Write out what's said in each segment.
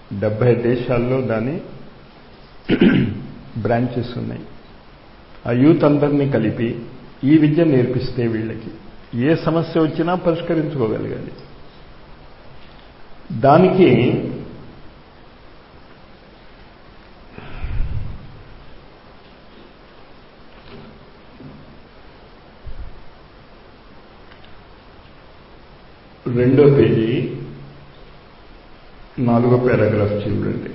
డెబ్బై దేశాల్లో దాని బ్రాంచెస్ ఉన్నాయి ఆ యూత్ అందరినీ కలిపి ఈ విద్య నేర్పిస్తే వీళ్ళకి ఏ సమస్య వచ్చినా పరిష్కరించుకోగలగాలి దానికి రెండో పేజీ నాలుగో పారాగ్రాఫ్ చూడండి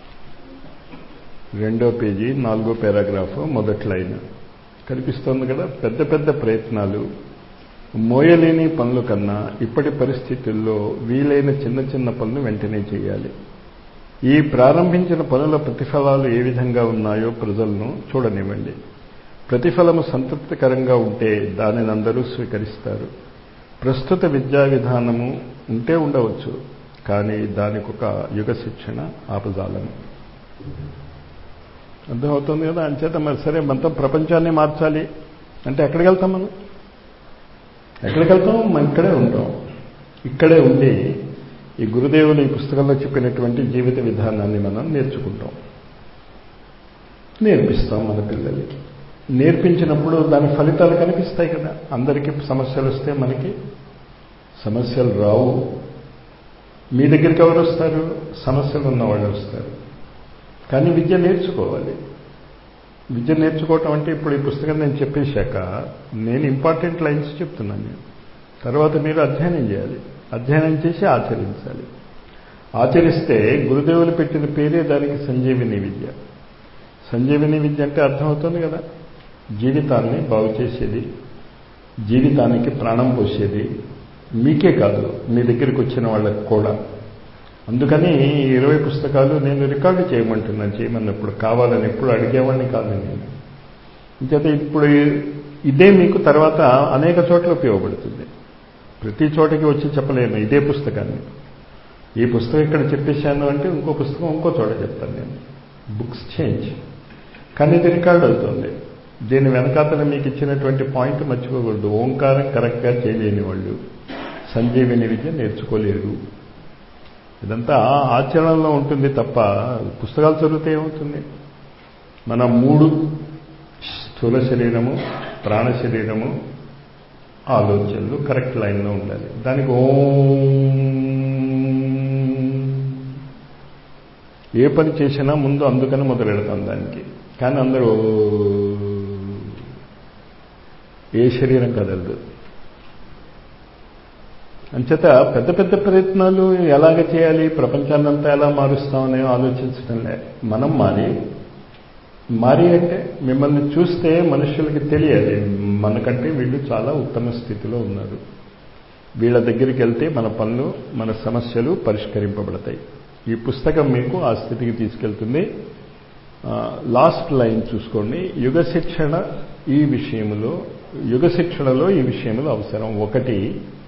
రెండో పేజీ నాలుగో పారాగ్రాఫ్ మొదటి లైన్ కనిపిస్తోంది కదా పెద్ద పెద్ద ప్రయత్నాలు మోయలేని పనుల కన్నా ఇప్పటి పరిస్థితుల్లో వీలైన చిన్న చిన్న పనులు వెంటనే చేయాలి ఈ ప్రారంభించిన పనుల ప్రతిఫలాలు ఏ విధంగా ఉన్నాయో ప్రజలను చూడనివ్వండి ప్రతిఫలము సంతృప్తికరంగా ఉంటే దానిని అందరూ స్వీకరిస్తారు ప్రస్తుత విద్యా విధానము ఉంటే ఉండవచ్చు కానీ దానికి ఒక యుగ శిక్షణ ఆపజాలము అర్థమవుతుంది కదా అంచేత మరి సరే మొత్తం ప్రపంచాన్ని మార్చాలి అంటే ఎక్కడికి వెళ్తాం మనం ఎక్కడికి వెళ్తాం మనం ఇక్కడే ఉంటాం ఇక్కడే ఉండి ఈ గురుదేవులు ఈ పుస్తకంలో చెప్పినటువంటి జీవిత విధానాన్ని మనం నేర్చుకుంటాం నేర్పిస్తాం మన పిల్లలకి నేర్పించినప్పుడు దాని ఫలితాలు కనిపిస్తాయి కదా అందరికీ సమస్యలు వస్తే మనకి సమస్యలు రావు మీ దగ్గరికి ఎవరు వస్తారు సమస్యలు ఉన్నవాళ్ళు వస్తారు కానీ విద్య నేర్చుకోవాలి విద్య నేర్చుకోవటం అంటే ఇప్పుడు ఈ పుస్తకం నేను చెప్పేశాక నేను ఇంపార్టెంట్ లైన్స్ చెప్తున్నాను నేను తర్వాత మీరు అధ్యయనం చేయాలి అధ్యయనం చేసి ఆచరించాలి ఆచరిస్తే గురుదేవులు పెట్టిన పేరే దానికి సంజీవిని విద్య సంజీవిని విద్య అంటే అర్థమవుతుంది కదా జీవితాన్ని బాగు చేసేది జీవితానికి ప్రాణం పోసేది మీకే కాదు మీ దగ్గరికి వచ్చిన వాళ్ళకి కూడా అందుకని ఇరవై పుస్తకాలు నేను రికార్డు చేయమంటున్నాను చేయమన్నప్పుడు కావాలని ఎప్పుడు అడిగేవాడిని కాదు నేను ఇంకేత ఇప్పుడు ఇదే మీకు తర్వాత అనేక చోట్ల ఉపయోగపడుతుంది ప్రతి చోటకి వచ్చి చెప్పలేను ఇదే పుస్తకాన్ని ఈ పుస్తకం ఇక్కడ చెప్పేశాను అంటే ఇంకో పుస్తకం ఇంకో చోట చెప్తాను నేను బుక్స్ చేంజ్ కానీ ఇది రికార్డ్ అవుతుంది దీని వెనకాతల మీకు ఇచ్చినటువంటి పాయింట్ మర్చిపోకూడదు ఓంకారం కరెక్ట్గా చేయలేని వాళ్ళు సంజీవిని విద్య నేర్చుకోలేరు ఇదంతా ఆచరణలో ఉంటుంది తప్ప పుస్తకాలు చదివితే ఏమవుతుంది మన మూడు స్థూల శరీరము ప్రాణ శరీరము ఆలోచనలు కరెక్ట్ లైన్లో ఉండాలి దానికి ఓం ఏ పని చేసినా ముందు అందుకని మొదలెడతాం దానికి కానీ అందరూ ఏ శరీరం కదలదు అంచేత పెద్ద పెద్ద ప్రయత్నాలు ఎలాగ చేయాలి ప్రపంచాన్నంతా ఎలా మారుస్తామని ఆలోచించడంలే మనం మారి మారి అంటే మిమ్మల్ని చూస్తే మనుషులకి తెలియాలి మనకంటే వీళ్ళు చాలా ఉత్తమ స్థితిలో ఉన్నారు వీళ్ళ దగ్గరికి వెళ్తే మన పనులు మన సమస్యలు పరిష్కరింపబడతాయి ఈ పుస్తకం మీకు ఆ స్థితికి తీసుకెళ్తుంది లాస్ట్ లైన్ చూసుకోండి యుగ శిక్షణ ఈ విషయంలో యుగ శిక్షణలో ఈ విషయంలో అవసరం ఒకటి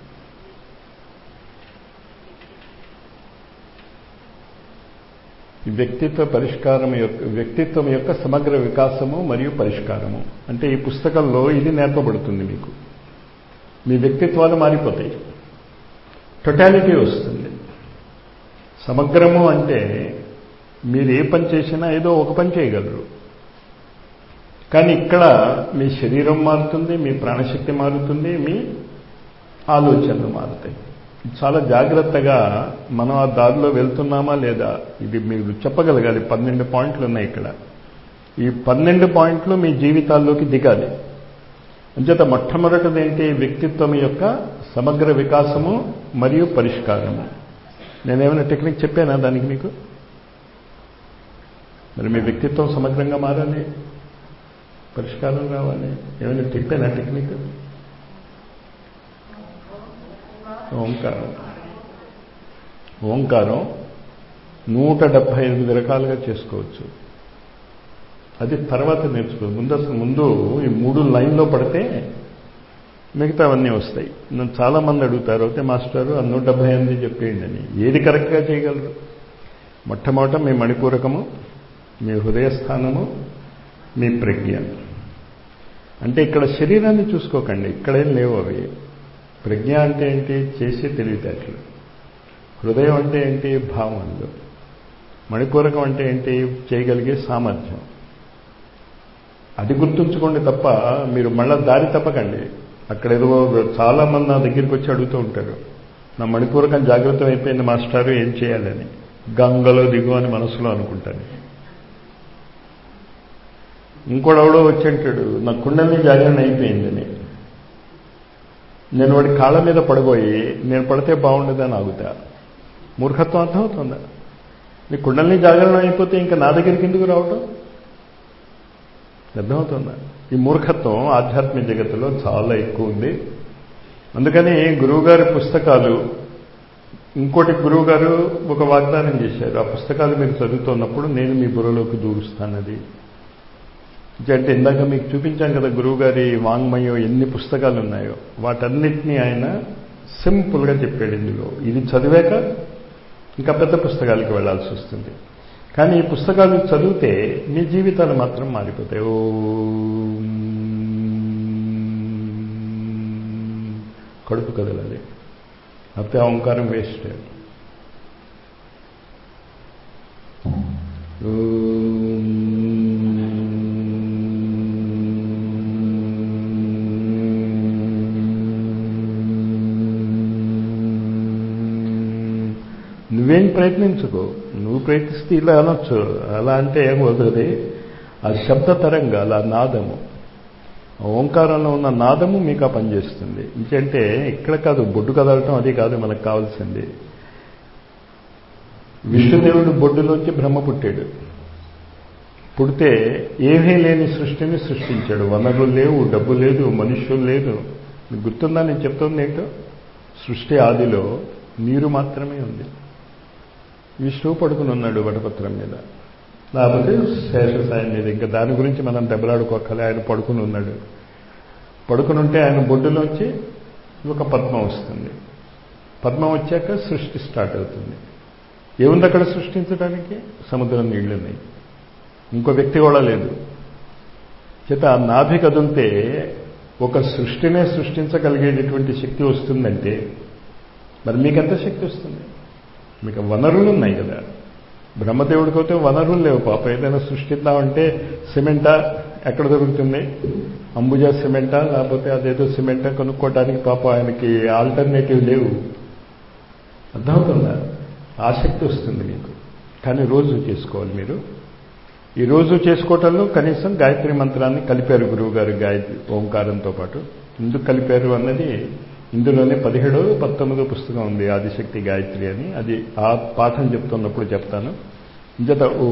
వ్యక్తిత్వ పరిష్కారం యొక్క వ్యక్తిత్వం యొక్క సమగ్ర వికాసము మరియు పరిష్కారము అంటే ఈ పుస్తకంలో ఇది నేర్పబడుతుంది మీకు మీ వ్యక్తిత్వాలు మారిపోతాయి టొటాలిటీ వస్తుంది సమగ్రము అంటే మీరు ఏ పని చేసినా ఏదో ఒక పని చేయగలరు కానీ ఇక్కడ మీ శరీరం మారుతుంది మీ ప్రాణశక్తి మారుతుంది మీ ఆలోచనలు మారుతాయి చాలా జాగ్రత్తగా మనం ఆ దారిలో వెళ్తున్నామా లేదా ఇది మీరు చెప్పగలగాలి పన్నెండు పాయింట్లు ఉన్నాయి ఇక్కడ ఈ పన్నెండు పాయింట్లు మీ జీవితాల్లోకి దిగాలి అంచేత మొట్టమొదటిది ఏంటి వ్యక్తిత్వం యొక్క సమగ్ర వికాసము మరియు పరిష్కారము నేనేమైనా టెక్నిక్ చెప్పానా దానికి మీకు మరి మీ వ్యక్తిత్వం సమగ్రంగా మారాలి పరిష్కారం రావాలి ఏమైనా చెప్పానా టెక్నిక్ ఓంకారం ఓంకారం నూట డెబ్భై ఎనిమిది రకాలుగా చేసుకోవచ్చు అది తర్వాత నేర్చుకో ముందు అసలు ముందు ఈ మూడు లైన్లో పడితే మిగతావన్నీ వస్తాయి నన్ను చాలామంది అడుగుతారు అయితే మాస్టారు ఆ నూట డెబ్భై ఎనిమిది చెప్పేయండి అని ఏది కరెక్ట్గా చేయగలరు మొట్టమొదట మీ మణిపూరకము మీ హృదయస్థానము మీ ప్రజ్ఞ అంటే ఇక్కడ శరీరాన్ని చూసుకోకండి ఇక్కడేం లేవు అవి ప్రజ్ఞ అంటే ఏంటి చేసే తెలివితేటలు హృదయం అంటే ఏంటి భావనలు మణిపూరకం అంటే ఏంటి చేయగలిగే సామర్థ్యం అది గుర్తుంచుకోండి తప్ప మీరు మళ్ళా దారి తప్పకండి అక్కడ ఏదో చాలా మంది నా దగ్గరికి వచ్చి అడుగుతూ ఉంటారు నా మణిపూరకం జాగ్రత్త అయిపోయింది మాస్టారు ఏం చేయాలని గంగలో దిగు అని మనసులో అనుకుంటాను ఇంకోడెవడో వచ్చి అంటాడు నా కుండల్ని జాగరణ అయిపోయిందని నేను వాడి కాళ్ళ మీద పడబోయి నేను పడితే బాగుండదని ఆగుతా మూర్ఖత్వం అర్థమవుతుందా నీ కుండల్ని జాగరణ అయిపోతే ఇంకా నా దగ్గరికి ఎందుకు రావటం అర్థమవుతుందా ఈ మూర్ఖత్వం ఆధ్యాత్మిక జగత్తులో చాలా ఎక్కువ ఉంది అందుకని గురువుగారి పుస్తకాలు ఇంకోటి గురువుగారు ఒక వాగ్దానం చేశారు ఆ పుస్తకాలు మీరు చదువుతున్నప్పుడు నేను మీ బుర్రలోకి దూరుస్తానది అంటే ఇందాక మీకు చూపించాం కదా గురువుగారి వాంగ్మయం ఎన్ని పుస్తకాలు ఉన్నాయో వాటన్నిటినీ ఆయన సింపుల్గా చెప్పాడు ఇందులో ఇది చదివాక ఇంకా పెద్ద పుస్తకాలకి వెళ్లాల్సి వస్తుంది కానీ ఈ పుస్తకాలు చదివితే మీ జీవితాలు మాత్రం మారిపోతాయి ఓ కడుపు కదలాలి అప్పుడే ఓంకారం వేస్ట్ నువ్వేం ప్రయత్నించుకో నువ్వు ప్రయత్నిస్తే ఇలా అనొచ్చు అలా అంటే ఏం వదలది ఆ శబ్ద తరంగాలు ఆ నాదము ఓంకారంలో ఉన్న నాదము మీకు ఆ పనిచేస్తుంది ఇంకంటే ఇక్కడ కాదు బొడ్డు కదలటం అది కాదు మనకు కావాల్సింది విష్ణుదేవుడు బొడ్డులోంచి బ్రహ్మ పుట్టాడు పుడితే ఏమీ లేని సృష్టిని సృష్టించాడు వనరులు లేవు డబ్బు లేదు మనుష్యులు లేదు మీకు గుర్తుందా నేను చెప్తుంది ఏంటో సృష్టి ఆదిలో నీరు మాత్రమే ఉంది విష్ణువు పడుకుని ఉన్నాడు వటపత్రం మీద లేకపోతే శేషసాయం మీద ఇంకా దాని గురించి మనం దెబ్బలాడుకోకలే ఆయన పడుకుని ఉన్నాడు పడుకుని ఉంటే ఆయన బొడ్డులోంచి ఒక పద్మం వస్తుంది పద్మం వచ్చాక సృష్టి స్టార్ట్ అవుతుంది ఏముంది అక్కడ సృష్టించడానికి సముద్రం నీళ్లున్నాయి ఇంకో వ్యక్తి కూడా లేదు చేత ఆ నాభి కదిలితే ఒక సృష్టినే సృష్టించగలిగేటటువంటి శక్తి వస్తుందంటే మరి మీకెంత శక్తి వస్తుంది మీకు వనరులు ఉన్నాయి కదా బ్రహ్మదేవుడికి అయితే వనరులు లేవు పాప ఏదైనా సృష్టిద్దామంటే సిమెంటా ఎక్కడ దొరుకుతుంది అంబుజా సిమెంటా లేకపోతే అదేదో సిమెంటా కొనుక్కోవడానికి పాప ఆయనకి ఆల్టర్నేటివ్ లేవు అర్థమవుతుందా ఆసక్తి వస్తుంది మీకు కానీ రోజు చేసుకోవాలి మీరు ఈ రోజు చేసుకోవటంలో కనీసం గాయత్రి మంత్రాన్ని కలిపారు గురువు గారు గాయత్రి ఓంకారంతో పాటు ఎందుకు కలిపారు అన్నది ఇందులోనే పదిహేడో పంతొమ్మిదో పుస్తకం ఉంది ఆదిశక్తి గాయత్రి అని అది ఆ పాఠం చెప్తున్నప్పుడు చెప్తాను జత ఓ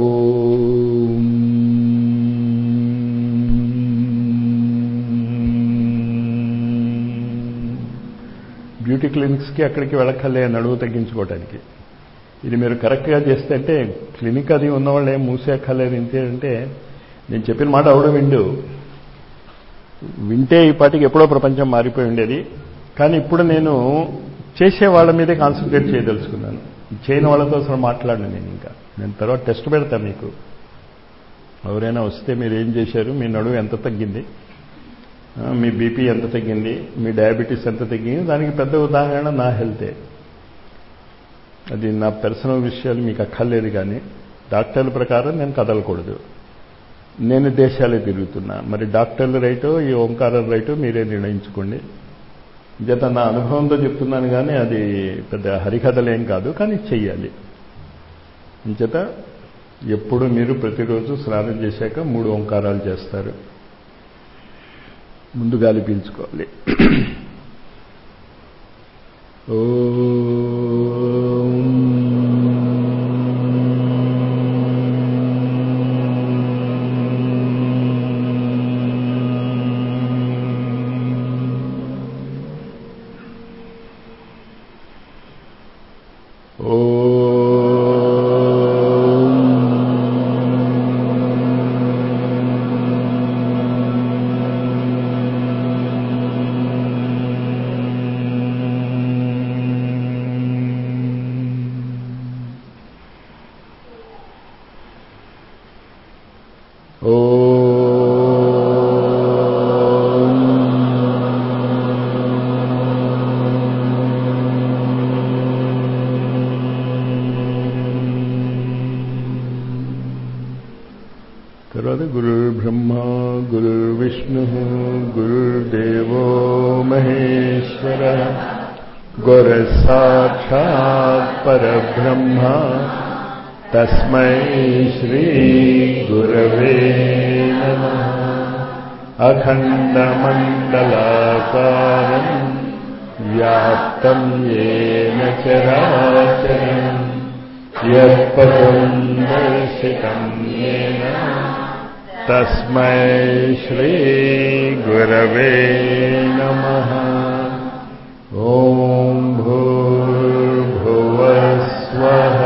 బ్యూటీ క్లినిక్స్కి అక్కడికి వెళ్ళక్కర్లే నడువు తగ్గించుకోవడానికి ఇది మీరు కరెక్ట్గా చేస్తే అంటే క్లినిక్ అది ఉన్నవాళ్ళు ఏం మూసేక్కర్లేదు ఇంతే అంటే నేను చెప్పిన మాట అవడం విండు వింటే ఈ పాటికి ఎప్పుడో ప్రపంచం మారిపోయి ఉండేది కానీ ఇప్పుడు నేను చేసే వాళ్ళ మీదే కాన్సన్ట్రేట్ చేయదలుచుకున్నాను చేయని వాళ్ళతో అసలు మాట్లాడను నేను ఇంకా నేను తర్వాత టెస్ట్ పెడతాను మీకు ఎవరైనా వస్తే మీరు ఏం చేశారు మీ నడువు ఎంత తగ్గింది మీ బీపీ ఎంత తగ్గింది మీ డయాబెటీస్ ఎంత తగ్గింది దానికి పెద్ద ఉదాహరణ నా హెల్తే అది నా పర్సనల్ విషయాలు మీకు అక్కర్లేదు కానీ డాక్టర్ల ప్రకారం నేను కదలకూడదు నేను దేశాలే తిరుగుతున్నా మరి డాక్టర్ల రైటో ఈ ఓంకారం రైటో మీరే నిర్ణయించుకోండి జత నా అనుభవంతో చెప్తున్నాను కానీ అది పెద్ద హరికథలేం కాదు కానీ చెయ్యాలి చేత ఎప్పుడు మీరు ప్రతిరోజు స్నానం చేశాక మూడు ఓంకారాలు చేస్తారు ముందు గాలి పీల్చుకోవాలి ఓ తర్వాత గురుర్బ్రహ్మ గురుర్విష్ణు గురుర్దేవో మహేశ్వర గురసాక్షాత్ పరబ్రహ్మ తస్మై శ్రీ గురవే నమ అఖండమండలాకారం వ్యాప్తం ఏన చరాచరం యత్పదం దర్శితం ఏన తస్మై శ్రీ గురవే నమః ఓం భూర్భువస్వః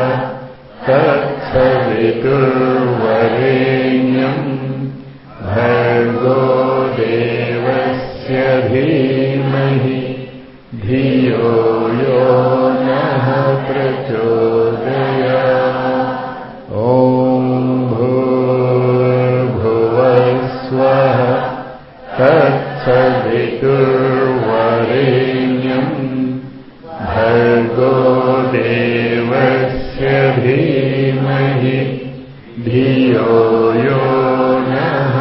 తత్సవితుర్వరేణ్యం భర్గో దేవస్య ధీమహి ధియో యో నః ప్రచోదయాత్ ఓం భూర్భువస్వః తత్సవితుర్వరేణ్యం భర్గో దేవస్య ధీమహి ధియో యో నః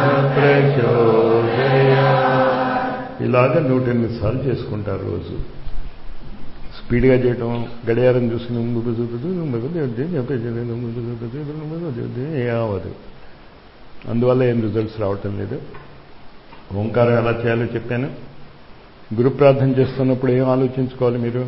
ప్రచోదయాత్ ఇలాగ నూట ఎనిమిది సార్లు చేసుకుంటారు రోజు స్పీడ్గా చేయటం గడియారం చూసుకుని ఏమవదు అందువల్ల ఏం రిజల్ట్స్ రావటం లేదు ఓంకారం ఎలా చేయాలో చెప్పాను గురు ప్రార్థన చేస్తున్నప్పుడు ఏం ఆలోచించుకోవాలి మీరు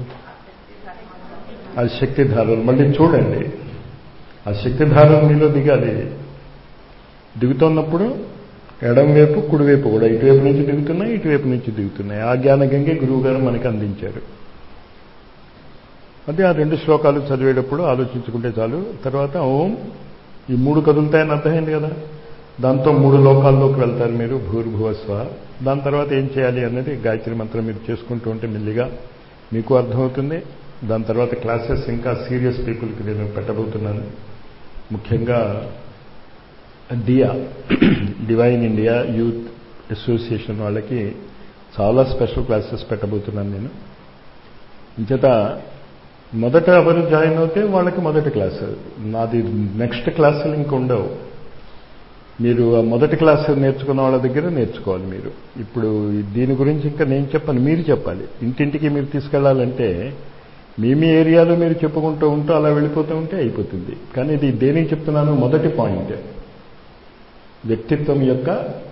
ఆ శక్తిధారలు మళ్ళీ చూడండి ఆ శక్తిధారలు మీలో దిగాలి దిగుతున్నప్పుడు ఎడం వైపు కుడివైపు కూడా ఇటువైపు నుంచి దిగుతున్నాయి ఇటువైపు నుంచి దిగుతున్నాయి ఆ జ్ఞానగంగే గురువు గారు మనకు అందించారు అదే ఆ రెండు శ్లోకాలు చదివేటప్పుడు ఆలోచించుకుంటే చాలు తర్వాత ఓం ఈ మూడు కదులుతాయని అర్థమైంది కదా దాంతో మూడు లోకాల్లోకి వెళ్తారు మీరు భూర్భువస్వ దాని తర్వాత ఏం చేయాలి అన్నది గాయత్రి మంత్రం మీరు చేసుకుంటూ ఉంటే మెల్లిగా మీకు అర్థమవుతుంది దాని తర్వాత క్లాసెస్ ఇంకా సీరియస్ పీపుల్కి నేను పెట్టబోతున్నాను ముఖ్యంగా డియా డివైన్ ఇండియా యూత్ అసోసియేషన్ వాళ్ళకి చాలా స్పెషల్ క్లాసెస్ పెట్టబోతున్నాను నేను ఇంచేత మొదట ఎవరు జాయిన్ అవుతే వాళ్ళకి మొదటి క్లాస్ నాది నెక్స్ట్ క్లాసులు ఇంక ఉండవు మీరు ఆ మొదటి క్లాస్ నేర్చుకున్న వాళ్ళ దగ్గర నేర్చుకోవాలి మీరు ఇప్పుడు దీని గురించి ఇంకా నేను చెప్పాను మీరు చెప్పాలి ఇంటింటికి మీరు తీసుకెళ్లాలంటే మీ మీ ఏరియాలో మీరు చెప్పుకుంటూ ఉంటూ అలా వెళ్ళిపోతూ ఉంటే అయిపోతుంది కానీ ఇది దేనికి చెప్తున్నాను మొదటి పాయింట్ వ్యక్తిత్వం యొక్క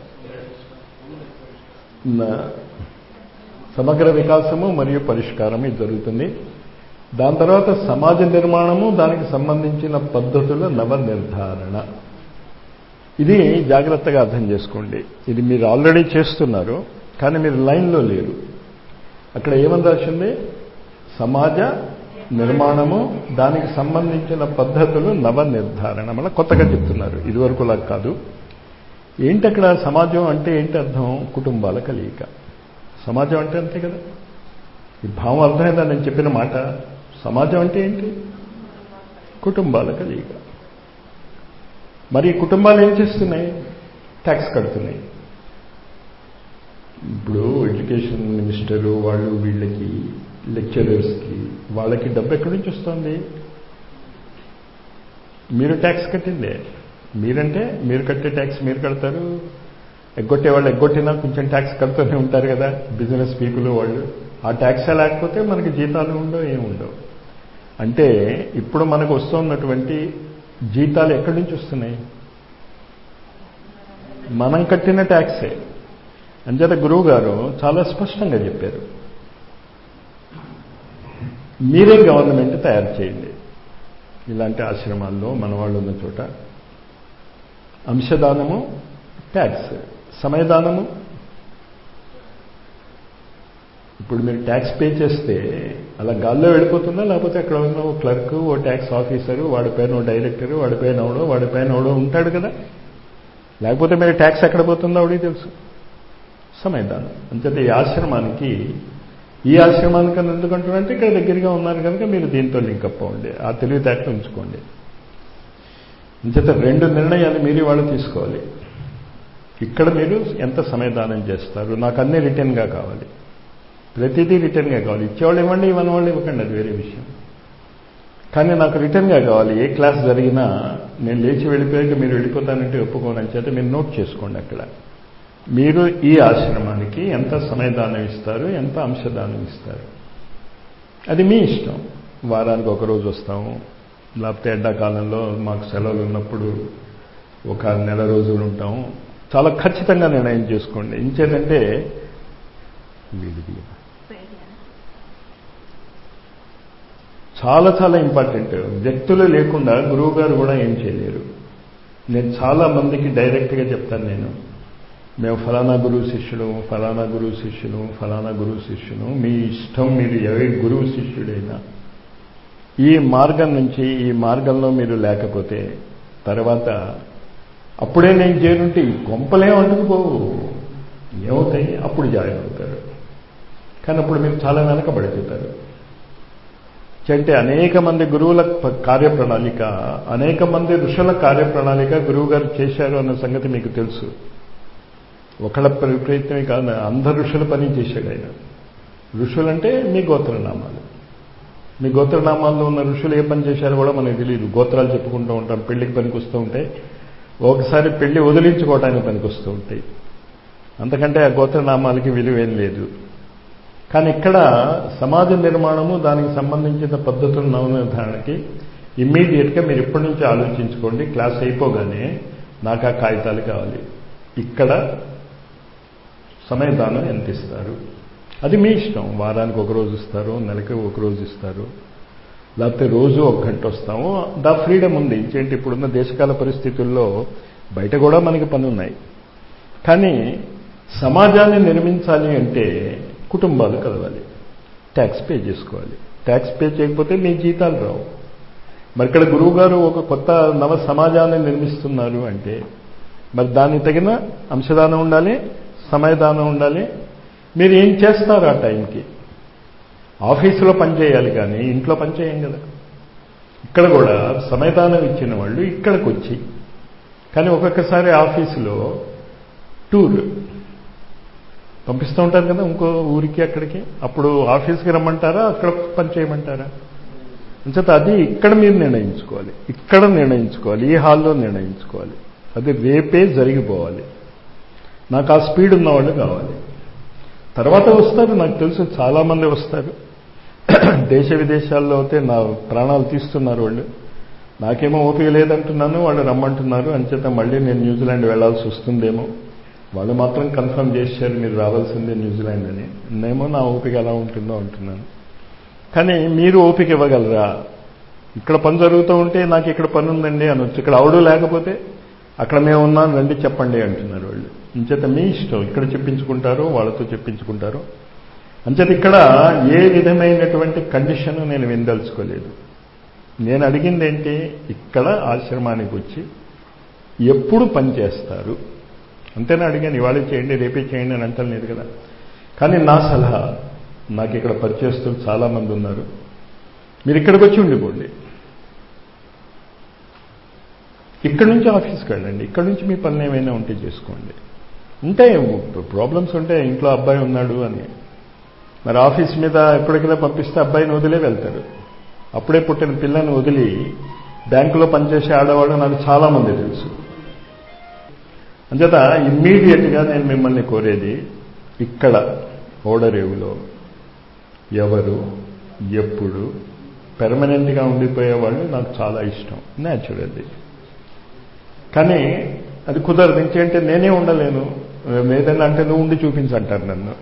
సమగ్ర వికాసము మరియు పరిష్కారం ఇది జరుగుతుంది దాని తర్వాత సమాజ నిర్మాణము దానికి సంబంధించిన పద్ధతుల నవ నిర్ధారణ ఇది జాగ్రత్తగా అర్థం చేసుకోండి ఇది మీరు ఆల్రెడీ చేస్తున్నారు కానీ మీరు లైన్లో లేరు అక్కడ ఏమని రాసింది సమాజ నిర్మాణము దానికి సంబంధించిన పద్ధతులు నవ నిర్ధారణ మళ్ళీ కొత్తగా చెప్తున్నారు ఇదివరకులా కాదు ఏంటి అక్కడ సమాజం అంటే ఏంటి అర్థం కుటుంబాల కలియిక సమాజం అంటే అంతే కదా ఈ భావం అర్థమైందా నేను చెప్పిన మాట సమాజం అంటే ఏంటి కుటుంబాల కలియిక మరి కుటుంబాలు ఏం చేస్తున్నాయి ట్యాక్స్ కడుతున్నాయి ఇప్పుడు ఎడ్యుకేషన్ మినిస్టరు వాళ్ళు వీళ్ళకి లెక్చరర్స్కి వాళ్ళకి డబ్బు ఎక్కడి నుంచి వస్తుంది మీరు ట్యాక్స్ కట్టిందే మీరంటే మీరు కట్టే ట్యాక్స్ మీరు కడతారు ఎగ్గొట్టే వాళ్ళు ఎగ్గొట్టినా కొంచెం ట్యాక్స్ కడుతూనే ఉంటారు కదా బిజినెస్ పీపుల్ వాళ్ళు ఆ ట్యాక్సే లేకపోతే మనకి జీతాలు ఉండవు ఏమి ఉండవు అంటే ఇప్పుడు మనకు వస్తున్నటువంటి జీతాలు ఎక్కడి నుంచి వస్తున్నాయి మనం కట్టిన ట్యాక్సే అంచేత గురువు గారు చాలా స్పష్టంగా చెప్పారు మీరే గవర్నమెంట్ తయారు చేయండి ఇలాంటి ఆశ్రమాల్లో మన వాళ్ళు ఉన్న చోట అంశదానము ట్యాక్స్ సమయదానము ఇప్పుడు మీరు ట్యాక్స్ పే చేస్తే అలా గాల్లో వెళ్ళిపోతుందా లేకపోతే అక్కడ ఉన్న ఓ క్లర్క్ ఓ ట్యాక్స్ ఆఫీసరు వాడి పైన ఓ డైరెక్టరు వాడి పైన ఎవడో వాడి పైన ఎవడో ఉంటాడు కదా లేకపోతే మీరు ట్యాక్స్ ఎక్కడ పోతుందో ఆవిడికి తెలుసు సమయదానం అంచేత ఈ ఆశ్రమానికి ఈ ఆశ్రమానికి ఎందుకంటున్నారంటే ఇక్కడ దగ్గరగా ఉన్నారు కనుక మీరు దీంతో లింకప్ అవ్వండి ఆ తెలివితేటలు ఉంచుకోండి అంచేత రెండు నిర్ణయాలు మీరు వాళ్ళు తీసుకోవాలి ఇక్కడ మీరు ఎంత సమయదానం చేస్తారు నాకు అన్నీ రిటర్న్గా కావాలి ప్రతిదీ రిటర్న్గా కావాలి ఇచ్చేవాళ్ళు ఇవ్వండి ఇవ్వని వాళ్ళు ఇవ్వకండి అది వేరే విషయం కానీ నాకు రిటర్న్గా కావాలి ఏ క్లాస్ జరిగినా నేను లేచి వెళ్ళిపోయాక మీరు వెళ్ళిపోతానంటే ఒప్పుకోనని చేత మీరు నోట్ చేసుకోండి అక్కడ మీరు ఈ ఆశ్రమానికి ఎంత సమయదానం ఇస్తారు ఎంత అంశదానం ఇస్తారు అది మీ ఇష్టం వారానికి ఒకరోజు వస్తాము లేకపోతే ఎండాకాలంలో మాకు సెలవులు ఉన్నప్పుడు ఒక నెల రోజులు ఉంటాము చాలా ఖచ్చితంగా నిర్ణయం చేసుకోండి ఇంకేంటంటే వీడిది చాలా చాలా ఇంపార్టెంట్ వ్యక్తులు లేకుండా గురువు గారు కూడా ఏం చేయలేరు నేను చాలా మందికి డైరెక్ట్గా చెప్తాను నేను మేము ఫలానా గురువు శిష్యుడు ఫలానా గురువు శిష్యులు ఫలానా గురువు శిష్యులు మీ ఇష్టం మీరు ఎవరి గురువు శిష్యుడైనా ఈ మార్గం నుంచి ఈ మార్గంలో మీరు లేకపోతే తర్వాత అప్పుడే నేను చేరుంటే ఈ కొంపలేం అంటుకుపోవు ఏమవుతాయి అప్పుడు జాయిన్ అవుతారు కానీ అప్పుడు మీరు చాలా వెనకబడిపోతారు అంటే అనేక మంది గురువుల కార్యప్రణాళిక అనేక మంది ఋషుల కార్యప్రణాళిక గురువు గారు చేశారు అన్న సంగతి మీకు తెలుసు ఒకళ్ళ ప్రయత్నమే కాదు అందరు ఋషుల పని చేశాడు ఆయన ఋషులంటే మీ గోత్రనామాలు మీ గోత్రనామాల్లో ఉన్న ఋషులు ఏ పని చేశారో కూడా మనకు తెలియదు గోత్రాలు చెప్పుకుంటూ ఉంటాం పెళ్లికి పనికి వస్తూ ఉంటాయి ఒకసారి పెళ్లి వదిలించుకోవడానికి పనికి వస్తూ ఉంటాయి అంతకంటే ఆ గోత్రనామాలకి విలువేం లేదు కానీ ఇక్కడ సమాజ నిర్మాణము దానికి సంబంధించిన పద్ధతుల నవనిర్ధారణకి ఇమ్మీడియట్గా మీరు ఇప్పటి నుంచి ఆలోచించుకోండి క్లాస్ అయిపోగానే నాకు ఆ కాగితాలు కావాలి ఇక్కడ సమయదానం ఎంత ఇస్తారు అది మీ ఇష్టం వారానికి ఒక రోజు ఇస్తారు నెలకి ఒక రోజు ఇస్తారు లేకపోతే రోజు ఒక గంట వస్తాము దా ఫ్రీడమ్ ఉంది ఇంకేంటి ఇప్పుడున్న దేశకాల పరిస్థితుల్లో బయట కూడా మనకి పని ఉన్నాయి కానీ సమాజాన్ని నిర్మించాలి అంటే కుటుంబాలు కలవాలి ట్యాక్స్ పే చేసుకోవాలి ట్యాక్స్ పే చేయకపోతే మీ జీతాలు రావు మరి ఇక్కడ గురువు గారు ఒక కొత్త నవ సమాజాన్ని నిర్మిస్తున్నారు అంటే మరి దానికి తగిన అంశదానం ఉండాలి సమయదానం ఉండాలి మీరు ఏం చేస్తారు ఆ టైంకి ఆఫీసులో పనిచేయాలి కానీ ఇంట్లో పనిచేయం కదా ఇక్కడ కూడా సమయదానం ఇచ్చిన వాళ్ళు ఇక్కడికి వచ్చి కానీ ఒక్కొక్కసారి ఆఫీసులో టూర్ పంపిస్తూ ఉంటారు కదా ఇంకో ఊరికి అక్కడికి అప్పుడు ఆఫీస్కి రమ్మంటారా అక్కడ పని చేయమంటారా అంచేత అది ఇక్కడ మీరు నిర్ణయించుకోవాలి ఇక్కడ నిర్ణయించుకోవాలి ఈ హాల్లో నిర్ణయించుకోవాలి అది రేపే జరిగిపోవాలి నాకు ఆ స్పీడ్ ఉన్నవాళ్ళు కావాలి తర్వాత వస్తారు నాకు తెలుసు చాలామంది వస్తారు దేశ విదేశాల్లో అయితే నా ప్రాణాలు తీస్తున్నారు వాళ్ళు నాకేమో ఓపిక లేదంటున్నాను వాళ్ళు రమ్మంటున్నారు అంచేత మళ్ళీ నేను న్యూజిలాండ్ వెళ్లాల్సి వస్తుందేమో వాళ్ళు మాత్రం కన్ఫర్మ్ చేశారు మీరు రావాల్సిందే న్యూజిలాండ్ అని నేమో నా ఓపిక ఎలా ఉంటుందో అంటున్నాను కానీ మీరు ఓపిక ఇవ్వగలరా ఇక్కడ పని జరుగుతూ ఉంటే నాకు ఇక్కడ పని ఉందండి అనొచ్చు ఇక్కడ అవడు లేకపోతే అక్కడ మేము ఉన్నాం రండి చెప్పండి అంటున్నారు వాళ్ళు అంచేత మీ ఇష్టం ఇక్కడ చెప్పించుకుంటారో వాళ్ళతో చెప్పించుకుంటారో అంచేత ఇక్కడ ఏ విధమైనటువంటి కండిషన్ నేను విందలుచుకోలేదు నేను అడిగింది ఏంటి ఇక్కడ ఆశ్రమానికి వచ్చి ఎప్పుడు పని చేస్తారు అంతేనా అడిగాను ఇవాళ చేయండి రేపే చేయండి అని అంటలేదు కదా కానీ నా సలహా నాకు ఇక్కడ పరిచయస్తులు చాలామంది ఉన్నారు మీరు ఇక్కడికి వచ్చి ఉండిపోండి ఇక్కడి నుంచి ఆఫీస్కి వెళ్ళండి ఇక్కడి నుంచి మీ పనులు ఏమైనా ఉంటే చేసుకోండి ఉంటాయి ప్రాబ్లమ్స్ ఉంటాయి ఇంట్లో అబ్బాయి ఉన్నాడు అని మరి ఆఫీస్ మీద ఎప్పటికైనా పంపిస్తే అబ్బాయిని వదిలే వెళ్తారు అప్పుడే పుట్టిన పిల్లని వదిలి బ్యాంకులో పనిచేసే ఆడవాళ్ళు నాకు చాలామంది తెలుసు అంచేత ఇమ్మీడియట్గా నేను మిమ్మల్ని కోరేది ఇక్కడ ఓడరేవులో ఎవరు ఎప్పుడు పెర్మనెంట్గా ఉండిపోయే వాళ్ళు నాకు చాలా ఇష్టం న్యాచురల్లీ కానీ అది కుదరదు ఇంకేంటే నేనే ఉండలేను ఏదైనా అంటే నువ్వు ఉండి చూపించంటారు నన్ను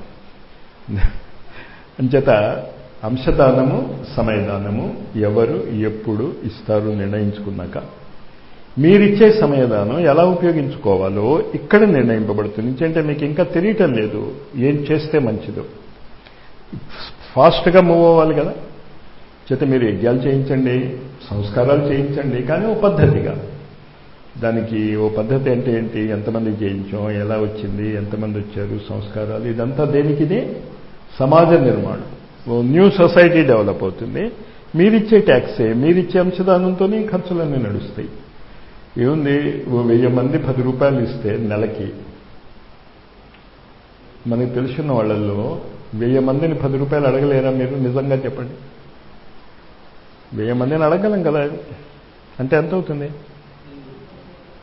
అంచేత అంశదానము సమయదానము ఎవరు ఎప్పుడు ఇస్తారు నిర్ణయించుకున్నాక మీరిచ్చే సమయదానం ఎలా ఉపయోగించుకోవాలో ఇక్కడ నిర్ణయింపబడుతుంది ఎందుకంటే మీకు ఇంకా తెలియటం లేదు ఏం చేస్తే మంచిదో ఫాస్ట్గా మూవ్ అవ్వాలి కదా చేత మీరు యజ్ఞాలు చేయించండి సంస్కారాలు చేయించండి కానీ ఓ పద్ధతిగా దానికి ఓ పద్ధతి అంటే ఏంటి ఎంతమంది చేయించాం ఎలా వచ్చింది ఎంతమంది వచ్చారు సంస్కారాలు ఇదంతా దేనికి ఇది సమాజ నిర్మాణం ఓ న్యూ సొసైటీ డెవలప్ అవుతుంది మీరిచ్చే ట్యాక్సే మీరిచ్చే అంశదానంతోనే ఖర్చులన్నీ నడుస్తాయి ఏముంది ఓ వెయ్యి మంది పది రూపాయలు ఇస్తే నెలకి మనకి తెలిసిన వాళ్ళల్లో వెయ్యి మందిని పది రూపాయలు అడగలేరా మీరు నిజంగా చెప్పండి వెయ్యి మందిని అడగలం కదా అంటే ఎంత అవుతుంది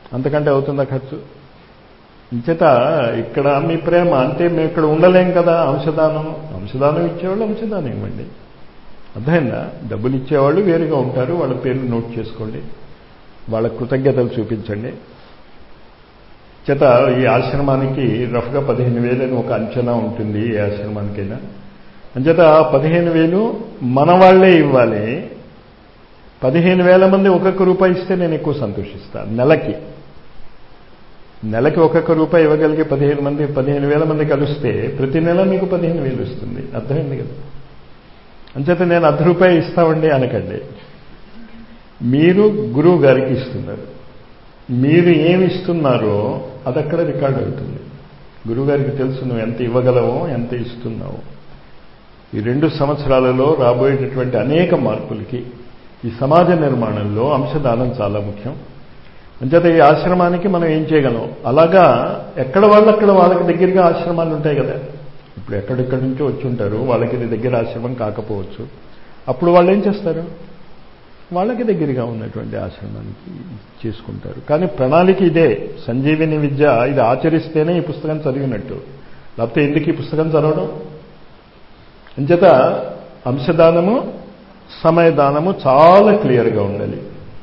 అంతకంటే అవుతుందా ఖర్చు ఇంచేత ఇక్కడ మీ ప్రేమ అంటే మేము ఇక్కడ ఉండలేం కదా అంశదానం అంశదానం ఇచ్చేవాళ్ళు అంశదానం ఇవ్వండి అర్థమైందా డబ్బులు ఇచ్చేవాళ్ళు వేరుగా ఉంటారు వాళ్ళ పేర్లు నోట్ చేసుకోండి వాళ్ళ కృతజ్ఞతలు చూపించండి చేత ఈ ఆశ్రమానికి రఫ్గా పదిహేను వేలని ఒక అంచనా ఉంటుంది ఏ ఆశ్రమానికైనా అంచేత పదిహేను వేలు మన వాళ్లే ఇవ్వాలి పదిహేను వేల మంది ఒక్కొక్క రూపాయి ఇస్తే నేను ఎక్కువ సంతోషిస్తాను నెలకి నెలకి ఒక్కొక్క రూపాయి ఇవ్వగలిగే పదిహేను మంది పదిహేను వేల మంది కలిస్తే ప్రతి నెల మీకు పదిహేను వేలు వస్తుంది అర్థమైంది కదా అంచేత నేను అర్ధ రూపాయి ఇస్తామండి అనకండి మీరు గురువు గారికి ఇస్తున్నారు మీరు ఏమి ఇస్తున్నారో అది అక్కడ రికార్డ్ అవుతుంది గురువుగారికి తెలుసు నువ్వు ఎంత ఇవ్వగలవో ఎంత ఇస్తున్నావో ఈ రెండు సంవత్సరాలలో రాబోయేటటువంటి అనేక మార్పులకి ఈ సమాజ నిర్మాణంలో అంశదానం చాలా ముఖ్యం అంచేత ఈ ఆశ్రమానికి మనం ఏం చేయగలం అలాగా ఎక్కడ వాళ్ళు అక్కడ వాళ్ళకి దగ్గరగా ఆశ్రమాలు ఉంటాయి కదా ఇప్పుడు ఎక్కడెక్కడి నుంచో వచ్చి ఉంటారు వాళ్ళకి ఇది దగ్గర ఆశ్రమం కాకపోవచ్చు అప్పుడు వాళ్ళు ఏం చేస్తారు వాళ్ళకి దగ్గరగా ఉన్నటువంటి ఆశ్రమానికి చేసుకుంటారు కానీ ప్రణాళిక ఇదే సంజీవిని విద్య ఇది ఆచరిస్తేనే ఈ పుస్తకం చదివినట్టు లేకపోతే ఎందుకు ఈ పుస్తకం చదవడం అంచేత అంశదానము సమయదానము చాలా క్లియర్గా ఉండాలి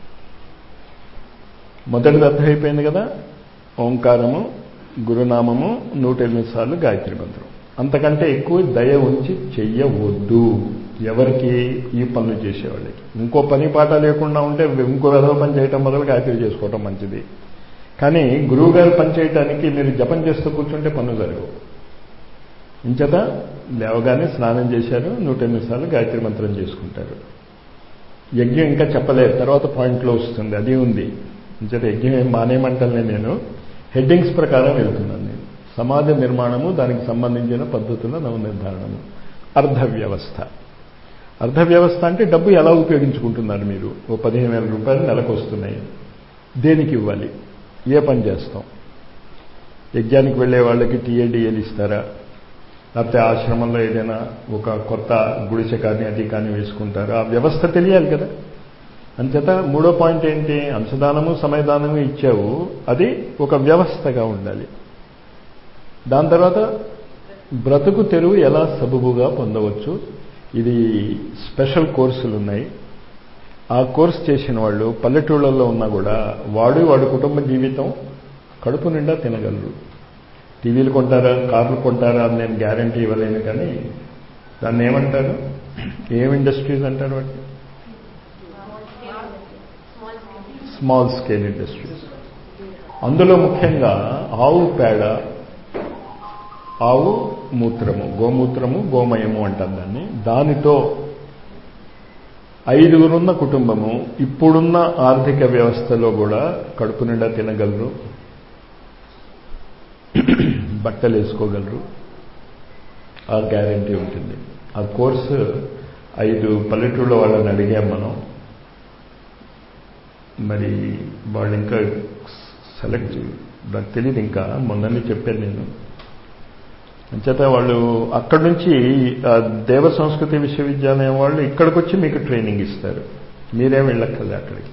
మొదటిది అర్థమైపోయింది కదా ఓంకారము గురునామము నూట ఎనిమిది సార్లు గాయత్రి మంత్రం అంతకంటే ఎక్కువ దయ ఉంచి చెయ్యవద్దు ఎవరికి ఈ పనులు చేసేవాళ్ళకి ఇంకో పని పాట లేకుండా ఉంటే ఇంకో విధవ పని చేయటం మొదలు గాయత్రి చేసుకోవటం మంచిది కానీ గురువుగారు పని చేయటానికి మీరు జపం చేస్తూ కూర్చుంటే పనులు జరగవు ఇంచేత లేవగానే స్నానం చేశారు నూట ఎనిమిది సార్లు గాయత్రి మంత్రం చేసుకుంటారు యజ్ఞం ఇంకా చెప్పలేదు తర్వాత పాయింట్లో వస్తుంది అది ఉంది ఇంచేత యజ్ఞం ఏం మానేయమంటానే నేను హెడ్డింగ్స్ ప్రకారం వెళ్తున్నాను నేను సమాజ నిర్మాణము దానికి సంబంధించిన పద్ధతుల నవనిర్ధారణము అర్ధ వ్యవస్థ అర్ధ వ్యవస్థ అంటే డబ్బు ఎలా ఉపయోగించుకుంటున్నారు మీరు ఓ పదిహేను వేల రూపాయలు నెలకు వస్తున్నాయి దేనికి ఇవ్వాలి ఏ పని చేస్తాం యజ్ఞానికి వెళ్ళే వాళ్ళకి టీఏడిఏలు ఇస్తారా లేకపోతే ఆశ్రమంలో ఏదైనా ఒక కొత్త గుడిసె కానీ అది కానీ వేసుకుంటారా ఆ వ్యవస్థ తెలియాలి కదా అంచేత మూడో పాయింట్ ఏంటి అంశదానము సమయదానము ఇచ్చావు అది ఒక వ్యవస్థగా ఉండాలి దాని తర్వాత బ్రతుకు తెరువు ఎలా సబబుగా పొందవచ్చు ఇది స్పెషల్ కోర్సులు ఉన్నాయి ఆ కోర్స్ చేసిన వాళ్ళు పల్లెటూళ్ళల్లో ఉన్నా కూడా వాడు వాడి కుటుంబ జీవితం కడుపు నిండా తినగలరు టీవీలు కొంటారా కార్లు కొంటారా అని నేను గ్యారంటీ ఇవ్వలేను కానీ దాన్ని ఏమంటారు ఏం ఇండస్ట్రీస్ అంటారు వాటి స్మాల్ స్కేల్ ఇండస్ట్రీస్ అందులో ముఖ్యంగా ఆవు పేడ ఆవు మూత్రము గోమూత్రము గోమయము అంటాం దాన్ని దానితో ఐదుగురున్న కుటుంబము ఇప్పుడున్న ఆర్థిక వ్యవస్థలో కూడా కడుపు నిండా తినగలరు బట్టలు వేసుకోగలరు ఆ గ్యారంటీ ఉంటుంది ఆ కోర్సు ఐదు పల్లెటూళ్ళ వాళ్ళని అడిగాం మనం మరి వాళ్ళు ఇంకా సెలెక్ట్ నాకు తెలియదు ఇంకా మొన్ననే చెప్పాను నేను అంచేత వాళ్ళు అక్కడి నుంచి దేవ సంస్కృతి విశ్వవిద్యాలయం వాళ్ళు ఇక్కడికి వచ్చి మీకు ట్రైనింగ్ ఇస్తారు మీరేం వెళ్ళక్కర్లే అక్కడికి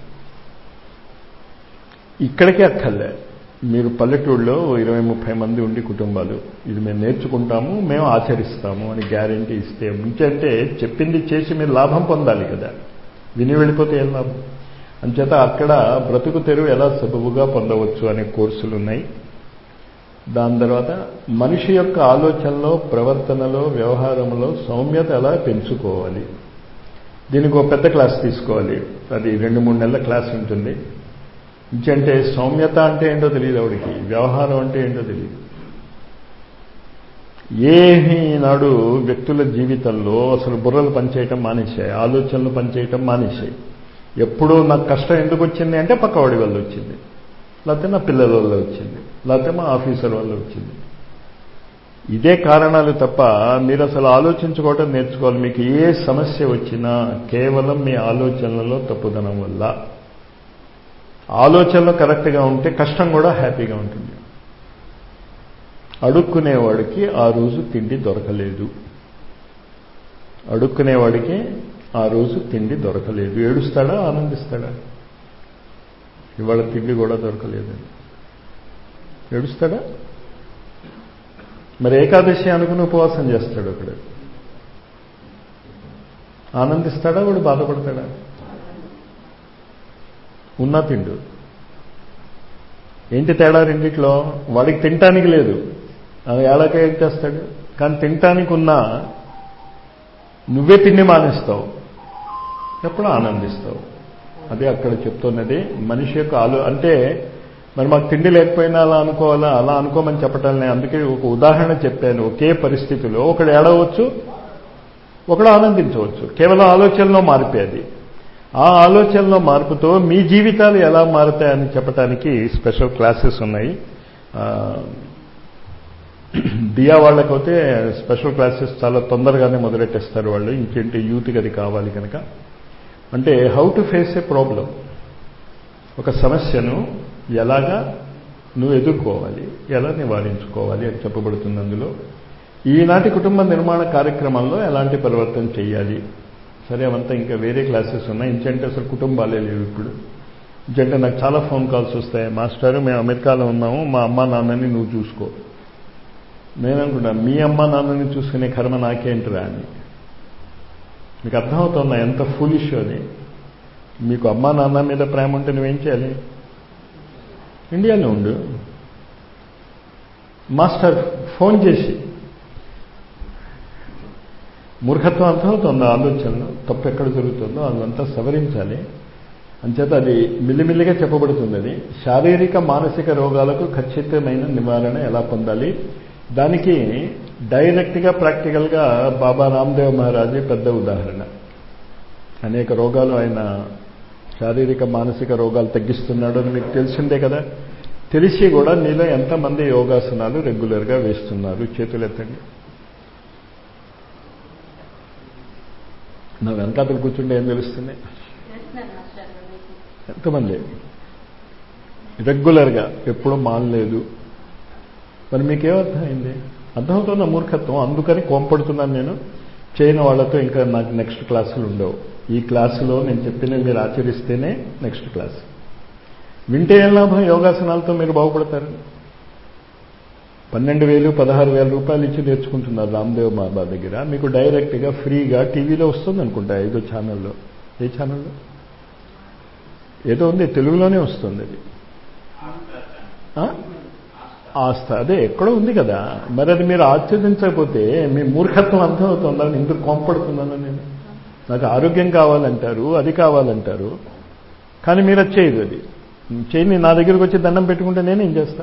ఇక్కడికే అక్కర్లే మీరు పల్లెటూళ్ళలో ఇరవై ముప్పై మంది ఉండి కుటుంబాలు ఇది మేము నేర్చుకుంటాము మేము ఆచరిస్తాము అని గ్యారంటీ ఇస్తే అంటే చెప్పింది చేసి మీరు లాభం పొందాలి కదా విని వెళ్ళిపోతే ఏం లాభం అంచేత అక్కడ బ్రతుకు తెరువు ఎలా సబబుగా పొందవచ్చు అనే కోర్సులు ఉన్నాయి దాని తర్వాత మనిషి యొక్క ఆలోచనలో ప్రవర్తనలో వ్యవహారంలో సౌమ్యత ఎలా పెంచుకోవాలి దీనికి ఒక పెద్ద క్లాస్ తీసుకోవాలి అది రెండు మూడు నెలల క్లాస్ ఉంటుంది ఇంకంటే సౌమ్యత అంటే ఏంటో తెలియదు ఆవిడికి వ్యవహారం అంటే ఏంటో తెలియదు ఏమీ నాడు వ్యక్తుల జీవితంలో అసలు బుర్రలు పనిచేయటం మానేశాయి ఆలోచనలు పనిచేయటం మానేశాయి ఎప్పుడూ నాకు కష్టం ఎందుకు వచ్చింది అంటే పక్కవాడి వల్ల వచ్చింది లేకపోతే నా పిల్లల వల్ల వచ్చింది లేకపోతే మా ఆఫీసర్ వల్ల వచ్చింది ఇదే కారణాలు తప్ప మీరు అసలు ఆలోచించుకోవటం నేర్చుకోవాలి మీకు ఏ సమస్య వచ్చినా కేవలం మీ ఆలోచనలలో తప్పుదనం వల్ల ఆలోచనలు కరెక్ట్గా ఉంటే కష్టం కూడా హ్యాపీగా ఉంటుంది అడుక్కునేవాడికి ఆ రోజు తిండి దొరకలేదు అడుక్కునేవాడికి ఆ రోజు తిండి దొరకలేదు ఏడుస్తాడా ఆనందిస్తాడా ఇవాళ తిండి కూడా దొరకలేదని ఏడుస్తాడా మరి ఏకాదశి అనుకుని ఉపవాసం చేస్తాడు ఒకడు ఆనందిస్తాడా వాడు బాధపడతాడా ఉన్నా తిండు ఏంటి తేడా రెండిట్లో వాడికి తినటానికి లేదు అది ఏడాక ఏం చేస్తాడు కానీ తినటానికి ఉన్నా నువ్వే తిండి మానేస్తావు ఎప్పుడు ఆనందిస్తావు అదే అక్కడ చెప్తున్నది మనిషి యొక్క ఆలో అంటే మరి మాకు తిండి లేకపోయినా అలా అనుకోవాలా అలా అనుకోమని చెప్పటం నేను అందుకే ఒక ఉదాహరణ చెప్పాను ఒకే పరిస్థితిలో ఒకడు ఏడవచ్చు ఒకడు ఆనందించవచ్చు కేవలం ఆలోచనలో మార్పేది ఆ ఆలోచనలో మార్పుతో మీ జీవితాలు ఎలా మారుతాయని చెప్పడానికి స్పెషల్ క్లాసెస్ ఉన్నాయి దియా వాళ్ళకైతే స్పెషల్ క్లాసెస్ చాలా తొందరగానే మొదలెట్టేస్తారు వాళ్ళు ఇంకేంటి యూత్కి అది కావాలి కనుక అంటే how to face a problem ఒక సమస్యను ఎలాగా నువ్వు ఎదుర్కోవాలి ఎలా నివారించుకోవాలి అని చెప్పబడుతుంది అందులో ఈనాటి కుటుంబ నిర్మాణ కార్యక్రమంలో ఎలాంటి పరివర్తన చేయాలి సరే అవంతా ఇంకా వేరే క్లాసెస్ ఉన్నాయి ఇంకంటే అసలు కుటుంబాలే లేవు ఇప్పుడు ఇంకంటే నాకు చాలా ఫోన్ కాల్స్ వస్తాయి మాస్టర్ మేము అమెరికాలో ఉన్నాము మా అమ్మ నాన్నని నువ్వు చూసుకో నేను అనుకున్నా మీ అమ్మ నాన్నని చూసుకునే కర్మ నాకేంటిరా అని మీకు అర్థమవుతుందా ఎంత ఫులిష్ అని మీకు అమ్మ నాన్న మీద ప్రేమ ఉంటే నువ్వేం చేయాలి ఇండియాలో ఉండు మాస్టర్ ఫోన్ చేసి మూర్ఖత్వం అర్థమవుతుందో ఆలోచనలు తప్పు ఎక్కడ జరుగుతుందో అదంతా సవరించాలి అంచేత అది మిల్లిమిల్లిగా చెప్పబడుతుంది అది శారీరక మానసిక రోగాలకు ఖచ్చితమైన నివారణ ఎలా పొందాలి దానికి డైరెక్ట్గా ప్రాక్టికల్గా బాబా రామ్దేవ్ మహారాజు పెద్ద ఉదాహరణ అనేక రోగాలు ఆయన శారీరక మానసిక రోగాలు తగ్గిస్తున్నాడు అని మీకు తెలిసిందే కదా తెలిసి కూడా మీలో ఎంతమంది యోగాసనాలు రెగ్యులర్గా వేస్తున్నారు చేతులు ఎత్తండి నా వెనకాతలు కూర్చుంటే ఏం తెలుస్తుంది ఎంతమంది రెగ్యులర్గా ఎప్పుడూ మానలేదు మరి మీకేమర్థమైంది అర్థమవుతున్న మూర్ఖత్వం అందుకని కోంపడుతున్నాను నేను చేయని వాళ్ళతో ఇంకా నాకు నెక్స్ట్ క్లాసులు ఉండవు ఈ క్లాసులో నేను చెప్పినవి మీరు ఆచరిస్తేనే నెక్స్ట్ క్లాస్ వింటే ఏం లాభం యోగాసనాలతో మీరు బాగుపడతారు పన్నెండు వేలు పదహారు వేల రూపాయలు ఇచ్చి నేర్చుకుంటున్నారు రామ్దేవ్ బాబా దగ్గర మీకు డైరెక్ట్గా ఫ్రీగా టీవీలో వస్తుంది అనుకుంటా ఏదో ఛానల్లో ఏ ఛానల్లో ఏదో ఉంది తెలుగులోనే వస్తుంది అది ఆస్థ అదే ఎక్కడో ఉంది కదా మరి అది మీరు ఆచరించకపోతే మీ మూర్ఖత్వం అర్థమవుతుందని ఇందుకు కోంపడుతున్నాను నేను నాకు ఆరోగ్యం కావాలంటారు అది కావాలంటారు కానీ మీరు అది చేయదు అది చేయని నా దగ్గరికి వచ్చి దండం పెట్టుకుంటే నేనేం చేస్తా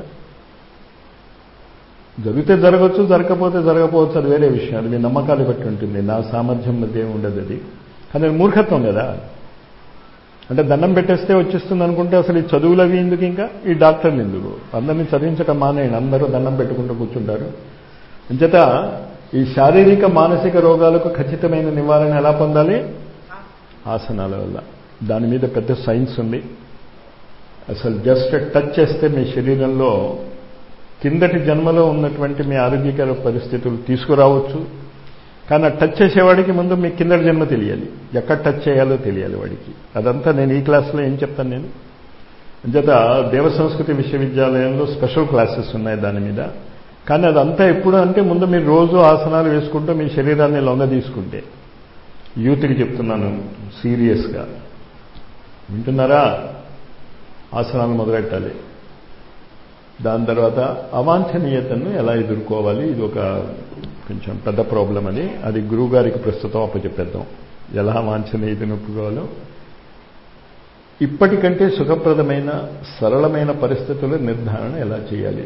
జరిగితే జరగవచ్చు జరగకపోతే జరగకపోవచ్చు అది వేరే విషయం అది మీ నమ్మకాలు బట్టి ఉంటుంది నా సామర్థ్యం మధ్య ఏమి ఉండదు అది కానీ అది మూర్ఖత్వం కదా అంటే దండం పెట్టేస్తే వచ్చేస్తుంది అనుకుంటే అసలు ఈ చదువులు అవి ఎందుకు ఇంకా ఈ డాక్టర్లు ఎందుకు అందరినీ చదివించడం మానేయండి అందరూ దండం పెట్టుకుంటూ కూర్చుంటారు అంచేత ఈ శారీరక మానసిక రోగాలకు ఖచ్చితమైన నివారణ ఎలా పొందాలి ఆసనాల వల్ల దాని మీద పెద్ద సైన్స్ ఉంది అసలు జస్ట్ టచ్ చేస్తే మీ శరీరంలో కిందటి జన్మలో ఉన్నటువంటి మీ ఆరోగ్యకర పరిస్థితులు తీసుకురావచ్చు కానీ ఆ టచ్ చేసేవాడికి ముందు మీ కిందటి జన్మ తెలియాలి ఎక్కడ టచ్ చేయాలో తెలియాలి వాడికి అదంతా నేను ఈ క్లాస్లో ఏం చెప్తాను నేను అంచేత దేవ సంస్కృతి విశ్వవిద్యాలయంలో స్పెషల్ క్లాసెస్ ఉన్నాయి దాని మీద కానీ అదంతా ఎప్పుడు అంటే ముందు మీరు రోజు ఆసనాలు వేసుకుంటూ మీ శరీరాన్ని లొంగ తీసుకుంటే యూత్కి చెప్తున్నాను సీరియస్గా వింటున్నారా ఆసనాలు మొదలెట్టాలి దాని తర్వాత అవాంఛనీయతను ఎలా ఎదుర్కోవాలి ఇది ఒక కొంచెం పెద్ద ప్రాబ్లం అది అది గురువు గారికి ప్రస్తుతం అప్పచెప్పేద్దాం ఎలా అవాంఛనీయతను ఒప్పుకోవాలో ఇప్పటికంటే సుఖప్రదమైన సరళమైన పరిస్థితుల నిర్ధారణ ఎలా చేయాలి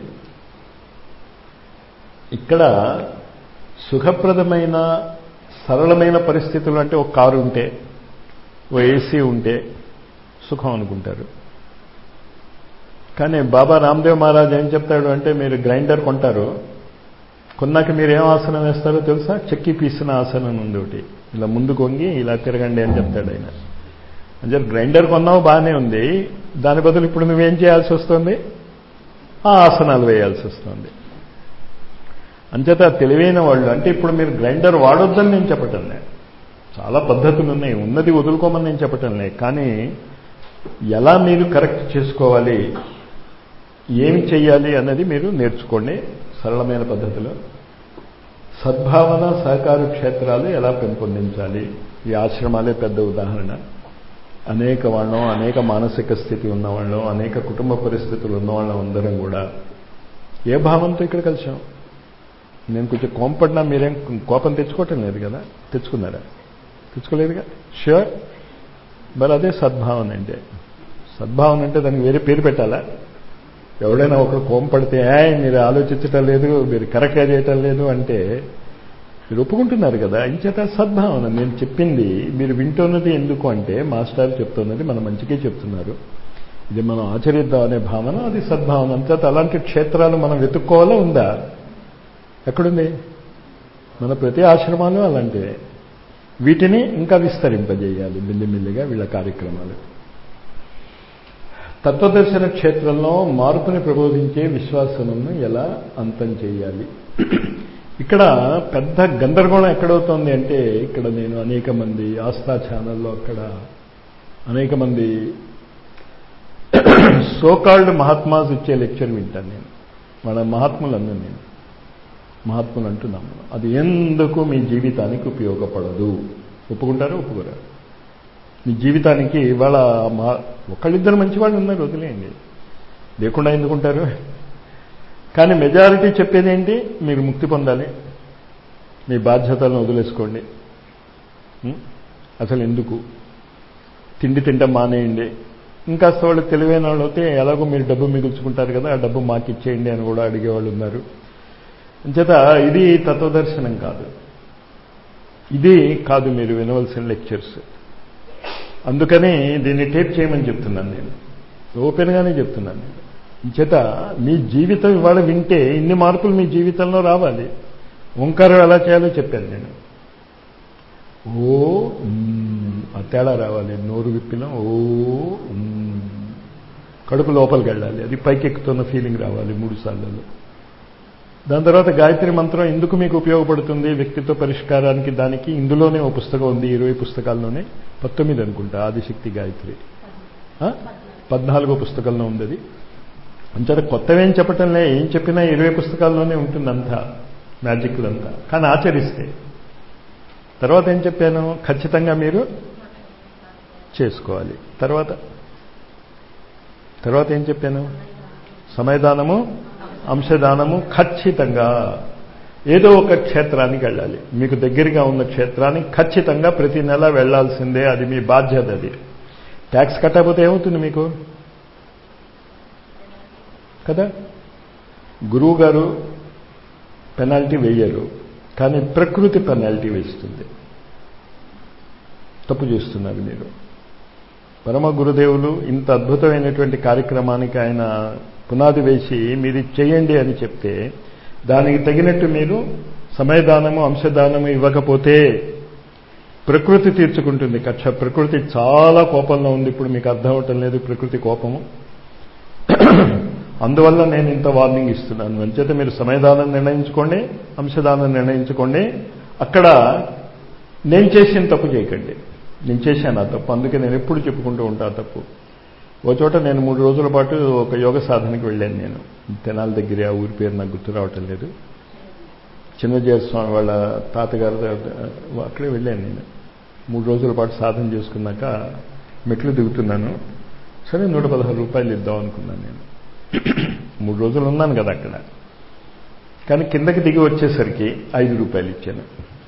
ఇక్కడ సుఖప్రదమైన సరళమైన పరిస్థితులు అంటే ఒక కారు ఉంటే ఓ ఏసీ ఉంటే సుఖం అనుకుంటారు కానీ బాబా రామ్దేవ్ మహారాజ్ ఏం చెప్తాడు అంటే మీరు గ్రైండర్ కొంటారు కొన్నాక మీరు ఏం ఆసనం వేస్తారో తెలుసా చెక్కి పీసిన ఆసనం ఉంది ఒకటి ఇలా ముందు కొంగి ఇలా తిరగండి అని చెప్తాడు ఆయన అంటే గ్రైండర్ కొన్నావు బాగానే ఉంది దాని బదులు ఇప్పుడు నువ్వేం చేయాల్సి వస్తుంది ఆ ఆసనాలు వేయాల్సి వస్తుంది అంచేత తెలివైన వాళ్ళు అంటే ఇప్పుడు మీరు గ్రైండర్ వాడొద్దని నేను చెప్పటం లే చాలా పద్ధతులు ఉన్నాయి ఉన్నది వదులుకోమని నేను చెప్పటం లే కానీ ఎలా మీరు కరెక్ట్ చేసుకోవాలి ఏమి చెయ్యాలి అన్నది మీరు నేర్చుకోండి సరళమైన పద్ధతిలో సద్భావన సహకార క్షేత్రాలు ఎలా పెంపొందించాలి ఈ ఆశ్రమాలే పెద్ద ఉదాహరణ అనేక వాళ్ళం అనేక మానసిక స్థితి ఉన్నవాళ్ళం అనేక కుటుంబ పరిస్థితులు ఉన్నవాళ్ళం అందరం కూడా ఏ భావంతో ఇక్కడ కలిసాం నేను కొంచెం కోంపడినా మీరేం కోపం తెచ్చుకోవటం లేదు కదా తెచ్చుకున్నారా తెచ్చుకోలేదుగా షూర్ మరి అదే సద్భావన అంటే సద్భావన అంటే దానికి వేరే పేరు పెట్టాలా ఎవడైనా ఒకరు కోంపడితే మీరు ఆలోచించటం లేదు మీరు కరెక్ట్గా చేయటం లేదు అంటే మీరు ఒప్పుకుంటున్నారు కదా ఇంచేత సద్భావన నేను చెప్పింది మీరు వింటున్నది ఎందుకు అంటే మాస్టర్ చెప్తున్నది మన మంచికే చెప్తున్నారు ఇది మనం ఆచరిద్దాం అనే భావన అది సద్భావన అంచేత అలాంటి క్షేత్రాలు మనం వెతుక్కోవాలా ఉందా ఎక్కడుంది మన ప్రతి ఆశ్రమాలు అలాంటివే వీటిని ఇంకా విస్తరింపజేయాలి మెల్లిమెల్లిగా వీళ్ళ కార్యక్రమాలు తత్వదర్శన క్షేత్రంలో మార్పుని ప్రబోధించే విశ్వాసమును ఎలా అంతం చేయాలి ఇక్కడ పెద్ద గందరగోళం ఎక్కడవుతోంది అంటే ఇక్కడ నేను అనేక మంది ఆస్థా ఛానల్లో అక్కడ అనేక మంది సోకాల్డ్ మహాత్మాస్ ఇచ్చే లెక్చర్ వింటాను నేను వాళ్ళ మహాత్ములు అన్నా నేను మహాత్ములు అంటున్నాము అది ఎందుకు మీ జీవితానికి ఉపయోగపడదు ఒప్పుకుంటారా ఒప్పుకోరా మీ జీవితానికి ఇవాళ మా ఒకళ్ళిద్దరు మంచి వాళ్ళు ఉన్నారు వదిలేయండి లేకుండా ఎందుకుంటారు కానీ మెజారిటీ చెప్పేది ఏంటి మీరు ముక్తి పొందాలి మీ బాధ్యతలను వదిలేసుకోండి అసలు ఎందుకు తిండి తింటాం మానేయండి ఇంకా వాళ్ళు తెలివైన వాళ్ళు అయితే ఎలాగో మీరు డబ్బు మిగుల్చుకుంటారు కదా ఆ డబ్బు మాకు ఇచ్చేయండి అని కూడా అడిగేవాళ్ళు ఉన్నారు అంచేత ఇది తత్వదర్శనం కాదు ఇది కాదు మీరు వినవలసిన లెక్చర్స్ అందుకని దీన్ని టేప్ చేయమని చెప్తున్నాను నేను ఓపెన్గానే చెప్తున్నాను నేను చేత మీ జీవితం ఇవాళ వింటే ఇన్ని మార్పులు మీ జీవితంలో రావాలి ఓంకారం ఎలా చేయాలో చెప్పాను నేను ఓ ఆ తేడా రావాలి నోరు విప్పిన ఓ కడుపు లోపలికి వెళ్ళాలి అది పైకెక్కుతున్న ఫీలింగ్ రావాలి మూడు సార్లలో దాని తర్వాత గాయత్రి మంత్రం ఎందుకు మీకు ఉపయోగపడుతుంది వ్యక్తిత్వ పరిష్కారానికి దానికి ఇందులోనే ఓ పుస్తకం ఉంది ఇరవై పుస్తకాల్లోనే పంతొమ్మిది అనుకుంటా ఆదిశక్తి గాయత్రి పద్నాలుగో పుస్తకంలో ఉంది అది అంతటా కొత్తవేం చెప్పటంలే ఏం చెప్పినా ఇరవై పుస్తకాల్లోనే ఉంటుందంతా మ్యాజిక్లంతా కానీ ఆచరిస్తే తర్వాత ఏం చెప్పాను ఖచ్చితంగా మీరు చేసుకోవాలి తర్వాత తర్వాత ఏం చెప్పాను సమయదానము అంశదానము ఖచ్చితంగా ఏదో ఒక క్షేత్రానికి వెళ్ళాలి మీకు దగ్గరగా ఉన్న క్షేత్రానికి ఖచ్చితంగా ప్రతి నెల వెళ్లాల్సిందే అది మీ బాధ్యత అది ట్యాక్స్ కట్టకపోతే ఏమవుతుంది మీకు కదా గురువు గారు పెనాల్టీ వేయరు కానీ ప్రకృతి పెనాల్టీ వేస్తుంది తప్పు చేస్తున్నారు మీరు పరమ గురుదేవులు ఇంత అద్భుతమైనటువంటి కార్యక్రమానికి ఆయన పునాది వేసి మీరు చేయండి అని చెప్తే దానికి తగినట్టు మీరు సమయదానము అంశదానము ఇవ్వకపోతే ప్రకృతి తీర్చుకుంటుంది కక్ష ప్రకృతి చాలా కోపంలో ఉంది ఇప్పుడు మీకు అర్థం అవటం లేదు ప్రకృతి కోపము అందువల్ల నేను ఇంత వార్నింగ్ ఇస్తున్నాను అంచేత మీరు సమయదానం నిర్ణయించుకోండి అంశదానం నిర్ణయించుకోండి అక్కడ నేను చేసిన తప్పు చేయకండి నేను చేశాను ఆ తప్పు అందుకే నేను ఎప్పుడు చెప్పుకుంటూ ఉంటా తప్పు ఓ చోట నేను మూడు రోజుల పాటు ఒక యోగ సాధనకి వెళ్ళాను నేను తెనాల దగ్గర ఆ ఊరి పేరు నాకు గుర్తు రావటం లేదు చిన్నజయ స్వామి వాళ్ళ తాతగారు అక్కడే వెళ్ళాను నేను మూడు రోజుల పాటు సాధన చేసుకున్నాక మెట్లు దిగుతున్నాను సరే నూట పదహారు రూపాయలు ఇద్దాం అనుకున్నాను నేను మూడు రోజులు ఉన్నాను కదా అక్కడ కానీ కిందకి దిగి వచ్చేసరికి ఐదు రూపాయలు ఇచ్చాను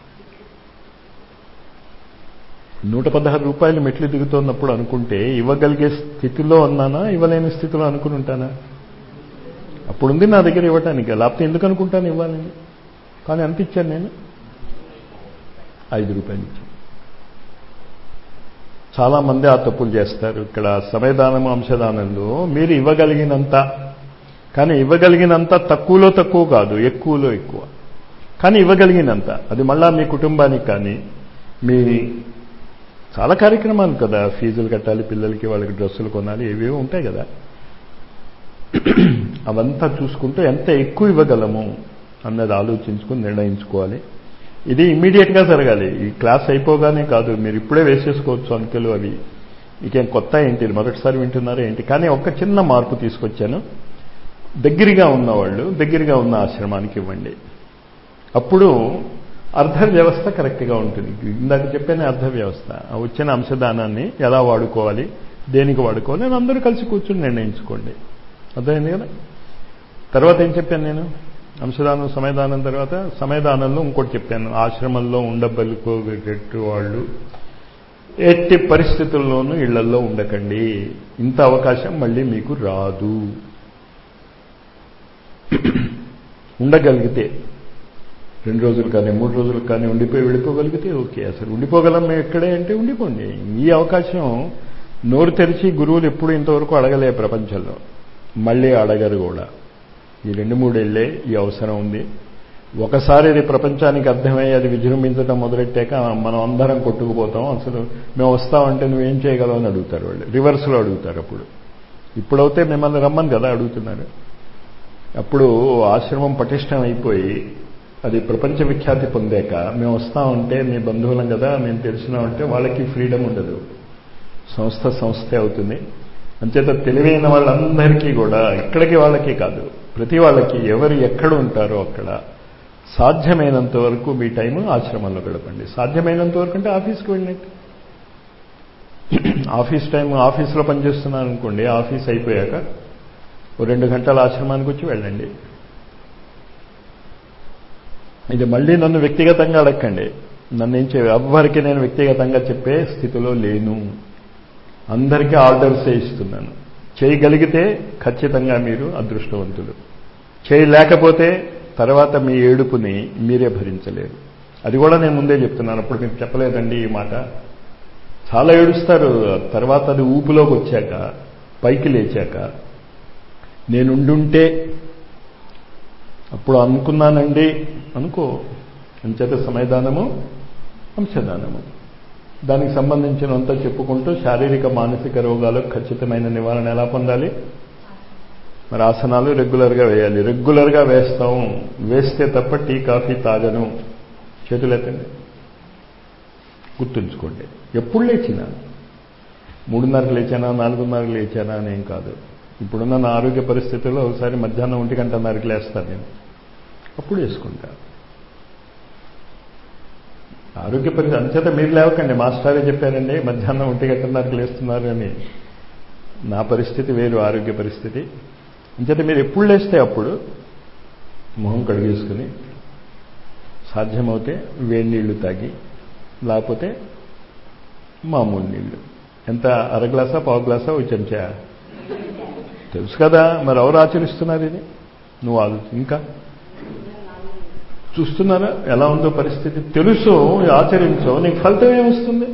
నూట పదహారు రూపాయలు మెట్లు దిగుతున్నప్పుడు అనుకుంటే ఇవ్వగలిగే స్థితిలో ఉన్నానా ఇవ్వలేని స్థితిలో అనుకుని ఉంటానా అప్పుడుంది నా దగ్గర ఇవ్వటానికి లేకపోతే ఎందుకు అనుకుంటాను ఇవ్వాలని కానీ ఎంత ఇచ్చాను నేను ఐదు రూపాయలు ఇచ్చాను చాలా మంది ఆ తప్పులు చేస్తారు ఇక్కడ సమయదానము అంశదానంలో మీరు ఇవ్వగలిగినంత కానీ ఇవ్వగలిగినంత తక్కువలో తక్కువ కాదు ఎక్కువలో ఎక్కువ కానీ ఇవ్వగలిగినంత అది మళ్ళా మీ కుటుంబానికి కానీ మీ చాలా కార్యక్రమాలు కదా ఫీజులు కట్టాలి పిల్లలకి వాళ్ళకి డ్రెస్సులు కొనాలి ఏవేవో ఉంటాయి కదా అవంతా చూసుకుంటూ ఎంత ఎక్కువ ఇవ్వగలము అన్నది ఆలోచించుకుని నిర్ణయించుకోవాలి ఇది ఇమ్మీడియట్గా జరగాలి ఈ క్లాస్ అయిపోగానే కాదు మీరు ఇప్పుడే వేసేసుకోవచ్చు అంకెలు అవి ఇకేం కొత్త ఏంటి ఇది మొదటిసారి వింటున్నారా ఏంటి కానీ ఒక చిన్న మార్పు తీసుకొచ్చాను దగ్గరగా ఉన్నవాళ్ళు దగ్గరగా ఉన్న ఆశ్రమానికి ఇవ్వండి అప్పుడు అర్ధ వ్యవస్థ కరెక్ట్గా ఉంటుంది ఇందాక చెప్పాను అర్ధ వ్యవస్థ ఆ వచ్చిన అంశదానాన్ని ఎలా వాడుకోవాలి దేనికి వాడుకోవాలి నేను అందరూ కలిసి కూర్చుని నిర్ణయించుకోండి అర్థమైంది కదా తర్వాత ఏం చెప్పాను నేను అంశదానం సమయదానం తర్వాత సమయదానంలో ఇంకోటి చెప్పాను ఆశ్రమంలో ఉండబలుకోగేటట్టు వాళ్ళు ఎట్టి పరిస్థితుల్లోనూ ఇళ్లల్లో ఉండకండి ఇంత అవకాశం మళ్ళీ మీకు రాదు ఉండగలిగితే రెండు రోజులు కానీ మూడు రోజులు కానీ ఉండిపోయి వెళ్ళిపోగలిగితే ఓకే అసలు ఉండిపోగలం మేము ఎక్కడే అంటే ఉండిపోండి ఈ అవకాశం నోరు తెరిచి గురువులు ఎప్పుడు ఇంతవరకు అడగలే ప్రపంచంలో మళ్ళీ అడగరు కూడా ఈ రెండు మూడేళ్లే ఈ అవసరం ఉంది ఒకసారి ఇది ప్రపంచానికి అర్థమై అది విజృంభించడం మొదలెట్టాక మనం అందరం కొట్టుకుపోతాం అసలు మేము వస్తామంటే నువ్వేం చేయగలవు అని అడుగుతారు వాళ్ళు రివర్స్లో అడుగుతారు అప్పుడు ఇప్పుడైతే మిమ్మల్ని రమ్మని కదా అడుగుతున్నారు అప్పుడు ఆశ్రమం పటిష్టం అయిపోయి అది ప్రపంచ విఖ్యాతి పొందాక మేము వస్తామంటే మీ బంధువులం కదా మేము తెలిసినామంటే వాళ్ళకి ఫ్రీడమ్ ఉండదు సంస్థ సంస్థే అవుతుంది అంచేత తెలివైన వాళ్ళందరికీ కూడా ఇక్కడికి వాళ్ళకి కాదు ప్రతి వాళ్ళకి ఎవరు ఎక్కడ ఉంటారో అక్కడ సాధ్యమైనంత వరకు మీ టైం ఆశ్రమంలో గడపండి సాధ్యమైనంత వరకు అంటే ఆఫీస్కి వెళ్ళినట్టు ఆఫీస్ టైం ఆఫీస్లో పనిచేస్తున్నాను అనుకోండి ఆఫీస్ అయిపోయాక ఓ రెండు గంటల ఆశ్రమానికి వచ్చి వెళ్ళండి ఇది మళ్ళీ నన్ను వ్యక్తిగతంగా అడగండి నన్ను ఏం చే ఎవ్వరికి నేను వ్యక్తిగతంగా చెప్పే స్థితిలో లేను అందరికీ ఆర్డర్సే ఇస్తున్నాను చేయగలిగితే ఖచ్చితంగా మీరు అదృష్టవంతులు చేయలేకపోతే తర్వాత మీ ఏడుపుని మీరే భరించలేరు అది కూడా నేను ముందే చెప్తున్నాను అప్పుడు మీకు చెప్పలేదండి ఈ మాట చాలా ఏడుస్తారు తర్వాత అది ఊపులోకి వచ్చాక పైకి లేచాక నేనుండుంటే అప్పుడు అనుకున్నానండి అనుకో అంచేత సమయదానము అంశదానము దానికి సంబంధించినంత చెప్పుకుంటూ శారీరక మానసిక రోగాలకు ఖచ్చితమైన నివారణ ఎలా పొందాలి మరి ఆసనాలు రెగ్యులర్గా వేయాలి రెగ్యులర్గా వేస్తాం వేస్తే తప్ప టీ కాఫీ తాగను చేతులెత్తండి గుర్తుంచుకోండి ఎప్పుడు లేచినా మూడున్నరకు లేచానా నాలుగున్నరకు లేచానా అనేం కాదు ఇప్పుడున్న నా ఆరోగ్య పరిస్థితుల్లో ఒకసారి మధ్యాహ్నం ఒంటి గంటన్నరకు లేస్తాను నేను అప్పుడు వేసుకుంటా ఆరోగ్య పరిస్థితి అంచేత మీరు లేవకండి మాస్టారే చెప్పారండి మధ్యాహ్నం ఒంటి గంటన్నరకు లేస్తున్నారు అని నా పరిస్థితి వేరు ఆరోగ్య పరిస్థితి అంచేత మీరు ఎప్పుడు లేస్తే అప్పుడు మొహం కడిగేసుకుని సాధ్యమవుతే వేడి నీళ్లు తాగి లేకపోతే మామూలు నీళ్లు ఎంత అర గ్లాసా పావు గ్లాసా ఒక చెంచా తెలుసు కదా మరి ఎవరు ఆచరిస్తున్నారు ఇది నువ్వు ఆలోచి ఇంకా చూస్తున్నారా ఎలా ఉందో పరిస్థితి తెలుసు ఆచరించో నీకు ఫలితం ఏమొస్తుంది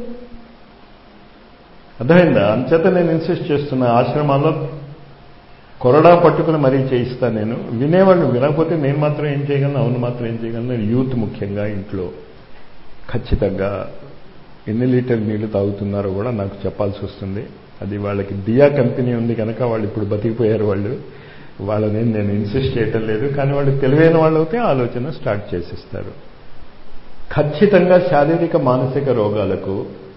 అర్థమైందా అంచేత నేను ఇన్సిస్ట్ చేస్తున్నా ఆశ్రమాల్లో కొరడా పట్టుకుని మరీ చేయిస్తాను నేను వినేవాళ్ళు వినకపోతే నేను మాత్రం ఏం చేయగలను అవును మాత్రం ఏం చేయగలను యూత్ ముఖ్యంగా ఇంట్లో ఖచ్చితంగా ఎన్ని లీటర్ నీళ్లు తాగుతున్నారో కూడా నాకు చెప్పాల్సి వస్తుంది అది వాళ్ళకి దియా కంపెనీ ఉంది కనుక వాళ్ళు ఇప్పుడు బతికిపోయారు వాళ్ళు వాళ్ళని నేను ఇన్సిస్ట్ చేయటం లేదు కానీ వాళ్ళు తెలివైన వాళ్ళు అయితే ఆలోచన స్టార్ట్ చేసిస్తారు ఖచ్చితంగా శారీరక మానసిక రోగాలకు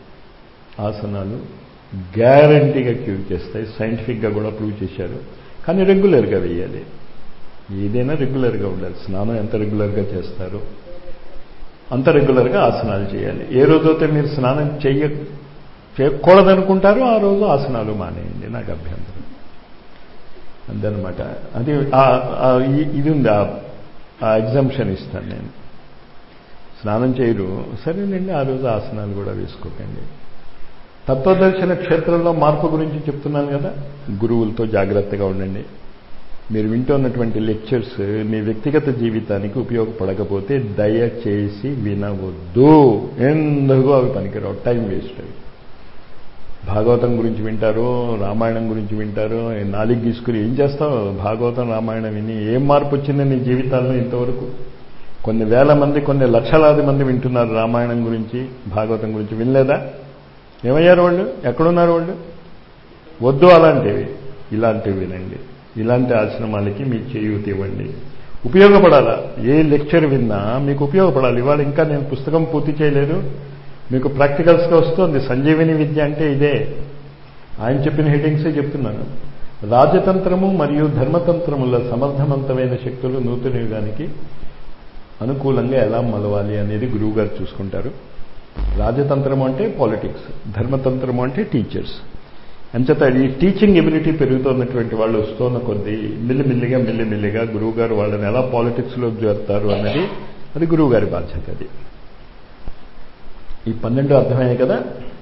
ఆసనాలు గ్యారంటీగా క్యూర్ చేస్తాయి సైంటిఫిక్గా కూడా ప్రూవ్ చేశారు కానీ రెగ్యులర్గా వేయాలి ఏదైనా రెగ్యులర్గా ఉండాలి స్నానం ఎంత రెగ్యులర్గా చేస్తారో అంత రెగ్యులర్గా ఆసనాలు చేయాలి ఏ రోజైతే మీరు స్నానం చెయ్య చేయకూడదనుకుంటారో ఆ రోజు ఆసనాలు మానేయండి నాకు అభ్యంతరం అదనమాట అది ఇది ఉంది ఆ ఎగ్జామ్షన్ ఇస్తాను నేను స్నానం చేయరు సరేనండి ఆ రోజు ఆసనాలు కూడా వేసుకోకండి తత్వదర్శన క్షేత్రంలో మార్పు గురించి చెప్తున్నాను కదా గురువులతో జాగ్రత్తగా ఉండండి మీరు వింటున్నటువంటి లెక్చర్స్ మీ వ్యక్తిగత జీవితానికి ఉపయోగపడకపోతే దయచేసి వినవద్దు ఎందుకు అవి పనికిరావు టైం వేస్ట్ అవి భాగవతం గురించి వింటారు రామాయణం గురించి వింటారు నాలుగు గీసుకుని ఏం చేస్తావు భాగవతం రామాయణం విని ఏం మార్పు వచ్చింది నీ జీవితాల్లో ఇంతవరకు కొన్ని వేల మంది కొన్ని లక్షలాది మంది వింటున్నారు రామాయణం గురించి భాగవతం గురించి వినలేదా ఏమయ్యారు వాళ్ళు ఎక్కడున్నారు వాళ్ళు వద్దు అలాంటివి ఇలాంటివి వినండి ఇలాంటి ఆశ్రమాలకి మీ చేయూతి ఇవ్వండి ఉపయోగపడాలా ఏ లెక్చర్ విన్నా మీకు ఉపయోగపడాలి ఇవాళ ఇంకా నేను పుస్తకం పూర్తి చేయలేదు మీకు ప్రాక్టికల్స్గా వస్తుంది సంజీవిని విద్య అంటే ఇదే ఆయన చెప్పిన హెడ్డింగ్సే చెప్తున్నాను రాజతంత్రము మరియు ధర్మతంత్రముల సమర్థవంతమైన శక్తులు నూతన యుగానికి అనుకూలంగా ఎలా మలవాలి అనేది గురువు గారు చూసుకుంటారు రాజతంత్రము అంటే పాలిటిక్స్ ధర్మతంత్రము అంటే టీచర్స్ అంచేత ఈ టీచింగ్ ఎబిలిటీ పెరుగుతున్నటువంటి వాళ్ళు వస్తున్న కొద్దీ మిల్లిమిల్లిగా మిల్లిమిల్లిగా గురువు గారు వాళ్ళని ఎలా పాలిటిక్స్లో చేస్తారు అన్నది అది గురువు గారి బాధ్యత అది ఈ పన్నెండు అర్థమయ్యాయి కదా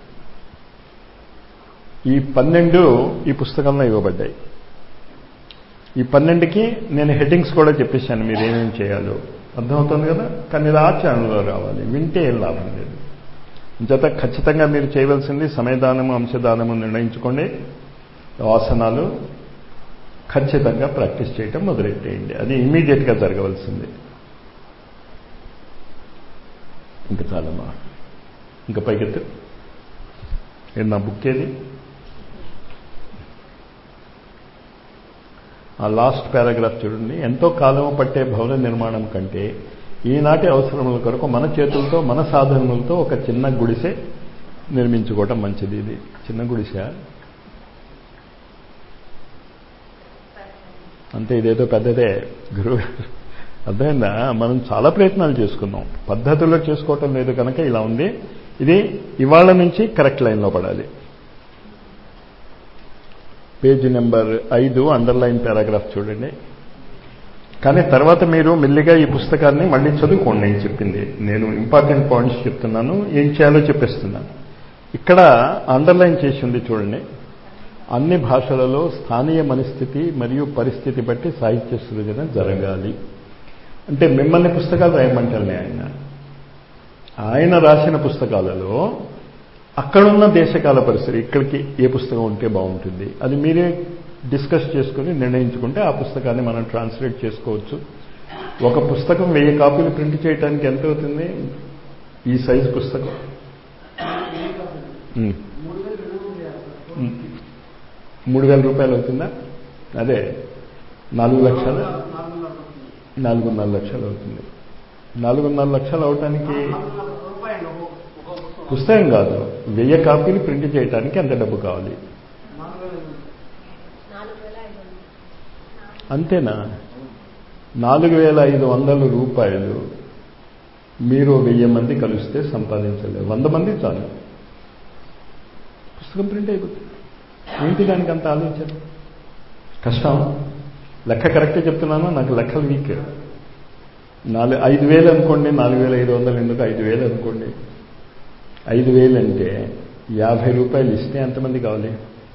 ఈ పన్నెండు ఈ పుస్తకంలో ఇవ్వబడ్డాయి ఈ పన్నెండుకి నేను హెడ్డింగ్స్ కూడా చెప్పేశాను మీరు ఏమేమి చేయాలో అర్థమవుతుంది కదా కానీ ఇది ఆచరణలో రావాలి వింటే ఏం లాభం లేదు జత ఖచ్చితంగా మీరు చేయవలసింది సమయదానము అంశదానము నిర్ణయించుకోండి ఆసనాలు ఖచ్చితంగా ప్రాక్టీస్ చేయటం మొదలెట్టేయండి అది ఇమ్మీడియట్గా జరగవలసింది ఇంకా చాలమ్మా ఇంకా పైకెత్తు ఏది నా బుక్ ఏది ఆ లాస్ట్ పారాగ్రాఫ్ చూడండి ఎంతో కాలం పట్టే భవన నిర్మాణం కంటే ఈనాటి అవసరముల కొరకు మన చేతులతో మన సాధనలతో ఒక చిన్న గుడిసె నిర్మించుకోవటం మంచిది ఇది చిన్న గుడిసె అంతే ఇదేదో పెద్దదే గురువు అర్థమైందా మనం చాలా ప్రయత్నాలు చేసుకున్నాం పద్ధతుల్లో చేసుకోవటం లేదు కనుక ఇలా ఉంది ఇది ఇవాళ నుంచి కరెక్ట్ లైన్లో పడాలి పేజ్ నెంబర్ ఐదు అండర్లైన్ పారాగ్రాఫ్ చూడండి కానీ తర్వాత మీరు మెల్లిగా ఈ పుస్తకాన్ని మళ్ళీ చదువుకోండి నేను చెప్పింది నేను ఇంపార్టెంట్ పాయింట్స్ చెప్తున్నాను ఏం చేయాలో చెప్పేస్తున్నాను ఇక్కడ అండర్లైన్ చేసి ఉంది చూడండి అన్ని భాషలలో స్థానీయ మనస్థితి మరియు పరిస్థితి బట్టి సాహిత్య సృజన జరగాలి అంటే మిమ్మల్ని పుస్తకాలు రాయమంటానే ఆయన ఆయన రాసిన పుస్తకాలలో అక్కడున్న దేశకాల పరిస్థితి ఇక్కడికి ఏ పుస్తకం ఉంటే బాగుంటుంది అది మీరే డిస్కస్ చేసుకుని నిర్ణయించుకుంటే ఆ పుస్తకాన్ని మనం ట్రాన్స్లేట్ చేసుకోవచ్చు ఒక పుస్తకం వెయ్యి కాపీలు ప్రింట్ చేయడానికి ఎంత అవుతుంది ఈ సైజు పుస్తకం మూడు వేల రూపాయలు అవుతుందా అదే నాలుగు లక్షల నాలుగున్నర లక్షలు అవుతుంది నాలుగున్నర లక్షలు అవటానికి పుస్తకం కాదు వెయ్యి కాపీలు ప్రింట్ చేయడానికి ఎంత డబ్బు కావాలి అంతేనా నాలుగు వేల ఐదు వందల రూపాయలు మీరు వెయ్యి మంది కలిస్తే సంపాదించలేదు వంద మంది చాలు పుస్తకం ప్రింట్ అయిపోతుంది ఏంటి దానికి అంత ఆలోచన కష్టం లెక్క కరెక్టే చెప్తున్నాను నాకు లెక్కలు వీక్ నాలుగు ఐదు వేలు అనుకోండి నాలుగు వేల ఐదు వందలు ఎందుకు ఐదు వేలు అనుకోండి ఐదు వేలు అంటే యాభై రూపాయలు ఇస్తే ఎంతమంది కావాలి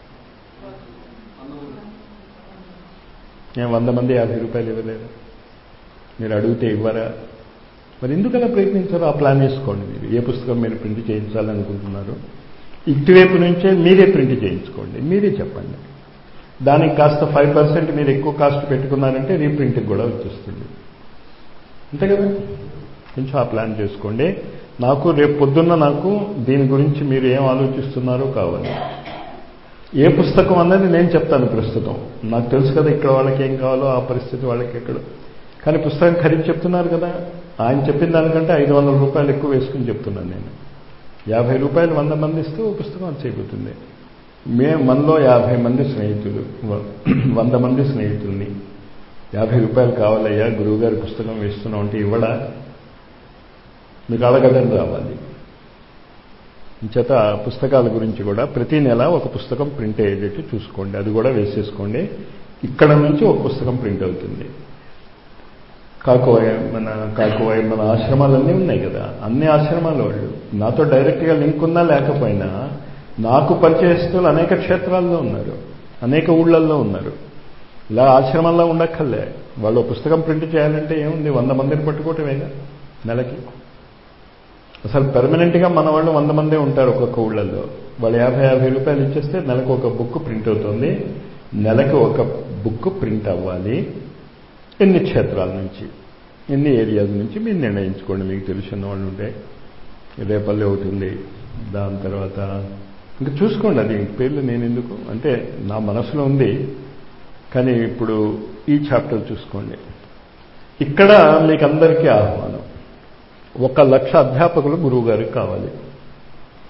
నేను వంద మంది యాభై రూపాయలు ఇవ్వలేరు మీరు అడిగితే ఇవ్వరా మరి ఎందుకు అలా ప్రయత్నించారో ఆ ప్లాన్ వేసుకోండి మీరు ఏ పుస్తకం మీరు ప్రింట్ చేయించాలనుకుంటున్నారు ఇటువైపు నుంచే మీరే ప్రింట్ చేయించుకోండి మీరే చెప్పండి దానికి కాస్త ఫైవ్ పర్సెంట్ మీరు ఎక్కువ కాస్ట్ పెట్టుకున్నారంటే రీప్రింట్కి కూడా వచ్చేస్తుంది అంతే కదా కొంచెం ఆ ప్లాన్ చేసుకోండి నాకు రేపు పొద్దున్న నాకు దీని గురించి మీరు ఏం ఆలోచిస్తున్నారో కావాలి ఏ పుస్తకం అన్నది నేను చెప్తాను ప్రస్తుతం నాకు తెలుసు కదా ఇక్కడ వాళ్ళకి ఏం కావాలో ఆ పరిస్థితి వాళ్ళకి ఎక్కడ కానీ పుస్తకం ఖరీదు చెప్తున్నారు కదా ఆయన చెప్పిన దానికంటే ఐదు వందల రూపాయలు ఎక్కువ వేసుకుని చెప్తున్నాను నేను యాభై రూపాయలు వంద మంది ఇస్తే ఓ పుస్తకం అది చేయబోతుంది మే మనలో యాభై మంది స్నేహితులు వంద మంది స్నేహితుల్ని యాభై రూపాయలు కావాలయ్యా గురువుగారి పుస్తకం వేస్తున్నాం అంటే ఇవ్వడా మీకు అడగడం రావాలి చేత పుస్తకాల గురించి కూడా ప్రతి నెల ఒక పుస్తకం ప్రింట్ అయ్యేటట్టు చూసుకోండి అది కూడా వేసేసుకోండి ఇక్కడ నుంచి ఒక పుస్తకం ప్రింట్ అవుతుంది కాకువాయ మన కాకువాయ మన ఆశ్రమాలన్నీ ఉన్నాయి కదా అన్ని ఆశ్రమాల వాళ్ళు నాతో డైరెక్ట్గా లింక్ ఉన్నా లేకపోయినా నాకు పరిచయస్తులు అనేక క్షేత్రాల్లో ఉన్నారు అనేక ఊళ్ళల్లో ఉన్నారు ఇలా ఆశ్రమంలో ఉండక్కర్లే వాళ్ళు పుస్తకం ప్రింట్ చేయాలంటే ఏముంది వంద మందిని పట్టుకోవటమేగా నెలకి అసలు పెర్మనెంట్గా మన వాళ్ళు వంద మందే ఉంటారు ఒక్కొక్క ఊళ్ళల్లో వాళ్ళు యాభై యాభై రూపాయలు ఇచ్చేస్తే నెలకు ఒక బుక్ ప్రింట్ అవుతుంది నెలకు ఒక బుక్ ప్రింట్ అవ్వాలి ఎన్ని క్షేత్రాల నుంచి ఎన్ని ఏరియాస్ నుంచి మీరు నిర్ణయించుకోండి మీకు తెలిసిన వాళ్ళు ఉంటే రేపల్లి ఒకటి ఉంది దాని తర్వాత ఇంకా చూసుకోండి అది పేర్లు నేను ఎందుకు అంటే నా మనసులో ఉంది కానీ ఇప్పుడు ఈ చాప్టర్ చూసుకోండి ఇక్కడ మీకు అందరికీ ఆహ్వానం ఒక లక్ష అధ్యాపకులు గురువు గారికి కావాలి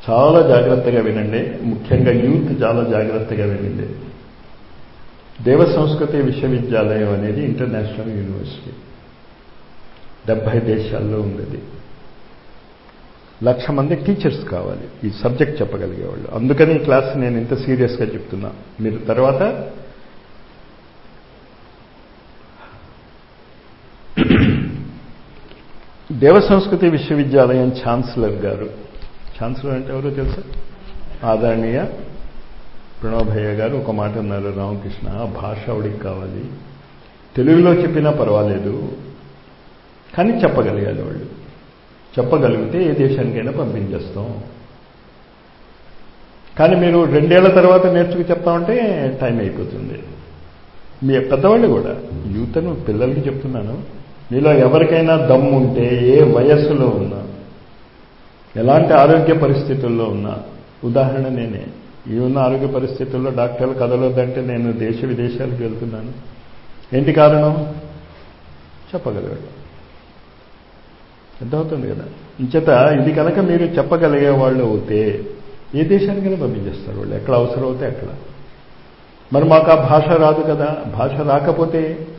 చాలా జాగ్రత్తగా వినండి ముఖ్యంగా యూత్ చాలా జాగ్రత్తగా వినండి దేవ సంస్కృతి విశ్వవిద్యాలయం అనేది ఇంటర్నేషనల్ యూనివర్సిటీ డెబ్భై దేశాల్లో ఉండేది లక్ష మంది టీచర్స్ కావాలి ఈ సబ్జెక్ట్ చెప్పగలిగేవాళ్ళు అందుకని ఈ క్లాస్ నేను ఇంత సీరియస్గా చెప్తున్నా మీరు తర్వాత దేవ సంస్కృతి విశ్వవిద్యాలయం ఛాన్సలర్ గారు ఛాన్సలర్ అంటే ఎవరో తెలుసా ఆదరణీయ ప్రణవభయ్య గారు ఒక మాట అన్నారు రామకృష్ణ భాష ఆవిడికి కావాలి తెలుగులో చెప్పినా పర్వాలేదు కానీ చెప్పగలిగాలి వాళ్ళు చెప్పగలిగితే ఏ దేశానికైనా పంపించేస్తాం కానీ మీరు రెండేళ్ల తర్వాత నేర్చుకు చెప్తామంటే టైం అయిపోతుంది మీ పెద్దవాళ్ళు కూడా యూత్ను పిల్లలకి చెప్తున్నాను మీలో ఎవరికైనా దమ్ము ఉంటే ఏ వయస్సులో ఉన్నా ఎలాంటి ఆరోగ్య పరిస్థితుల్లో ఉన్నా ఉదాహరణ నేనే ఈ ఉన్న ఆరోగ్య పరిస్థితుల్లో డాక్టర్లు కదలొద్దంటే నేను దేశ విదేశాలకు వెళ్తున్నాను ఏంటి కారణం చెప్పగలిగాడు అర్థమవుతుంది కదా ఇంచేత ఇది కనుక మీరు చెప్పగలిగే వాళ్ళు అవుతే ఏ దేశానికైనా పంపించేస్తారు వాళ్ళు ఎక్కడ అవసరం అవుతే అక్కడ మరి మాకు ఆ భాష రాదు కదా భాష రాకపోతే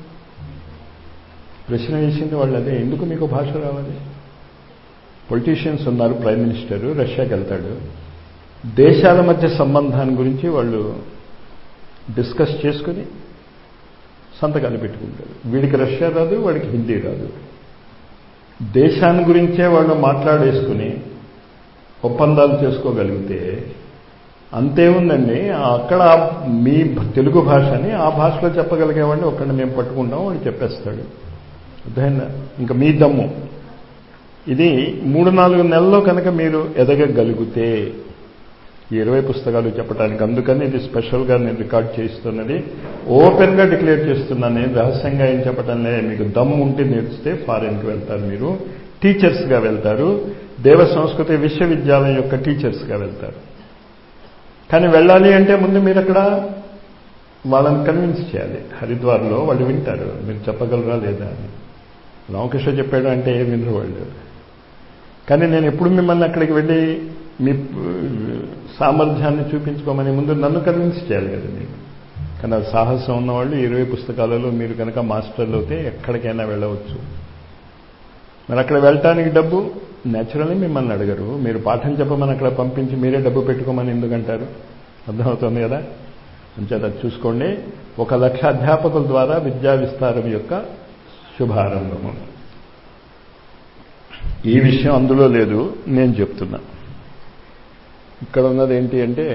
ప్రశ్న వేసింది వాళ్ళు అదే ఎందుకు మీకు భాష రావాలి పొలిటీషియన్స్ ఉన్నారు ప్రైమ్ మినిస్టర్ రష్యాకి వెళ్తాడు దేశాల మధ్య సంబంధాన్ని గురించి వాళ్ళు డిస్కస్ చేసుకుని సంతకాలు పెట్టుకుంటారు వీడికి రష్యా రాదు వాడికి హిందీ రాదు దేశాన్ని గురించే వాళ్ళు మాట్లాడేసుకుని ఒప్పందాలు చేసుకోగలిగితే అంతే ఉందండి అక్కడ మీ తెలుగు భాషని ఆ భాషలో చెప్పగలిగేవాడిని ఒక్కడిని మేము పట్టుకుంటాం వాడు చెప్పేస్తాడు అర్థమైందా ఇంకా మీ దమ్ము ఇది మూడు నాలుగు నెలల్లో కనుక మీరు ఎదగగలిగితే ఈ ఇరవై పుస్తకాలు చెప్పడానికి అందుకని ఇది స్పెషల్గా నేను రికార్డ్ చేస్తున్నది ఓపెన్గా డిక్లేర్ చేస్తున్నాను నేను రహస్యంగా ఏం చెప్పటం లే మీకు దమ్ము ఉంటే నేర్చితే ఫారెన్కి వెళ్తారు మీరు టీచర్స్గా వెళ్తారు దేవ సంస్కృతి విశ్వవిద్యాలయం యొక్క టీచర్స్గా వెళ్తారు కానీ వెళ్ళాలి అంటే ముందు మీరు అక్కడ వాళ్ళని కన్విన్స్ చేయాలి హరిద్వార్లో వాళ్ళు వింటారు మీరు చెప్పగలరా లేదా అని రామకృష్ణ చెప్పాడు అంటే ఏం వినరు వాళ్ళు కానీ నేను ఎప్పుడు మిమ్మల్ని అక్కడికి వెళ్ళి మీ సామర్థ్యాన్ని చూపించుకోమని ముందు నన్ను కన్విన్స్ చేయాలి కదా మీరు కానీ అది సాహసం ఉన్నవాళ్ళు ఇరవై పుస్తకాలలో మీరు కనుక మాస్టర్లు అయితే ఎక్కడికైనా వెళ్ళవచ్చు మరి అక్కడ వెళ్ళటానికి డబ్బు న్యాచురల్లీ మిమ్మల్ని అడగరు మీరు పాఠం చెప్పమని అక్కడ పంపించి మీరే డబ్బు పెట్టుకోమని ఎందుకంటారు అర్థమవుతుంది కదా అంచేత చూసుకోండి ఒక లక్ష అధ్యాపకుల ద్వారా విద్యా విస్తారం యొక్క శుభారంభము ఈ విషయం అందులో లేదు నేను చెప్తున్నా ఇక్కడ ఉన్నది ఏంటి అంటే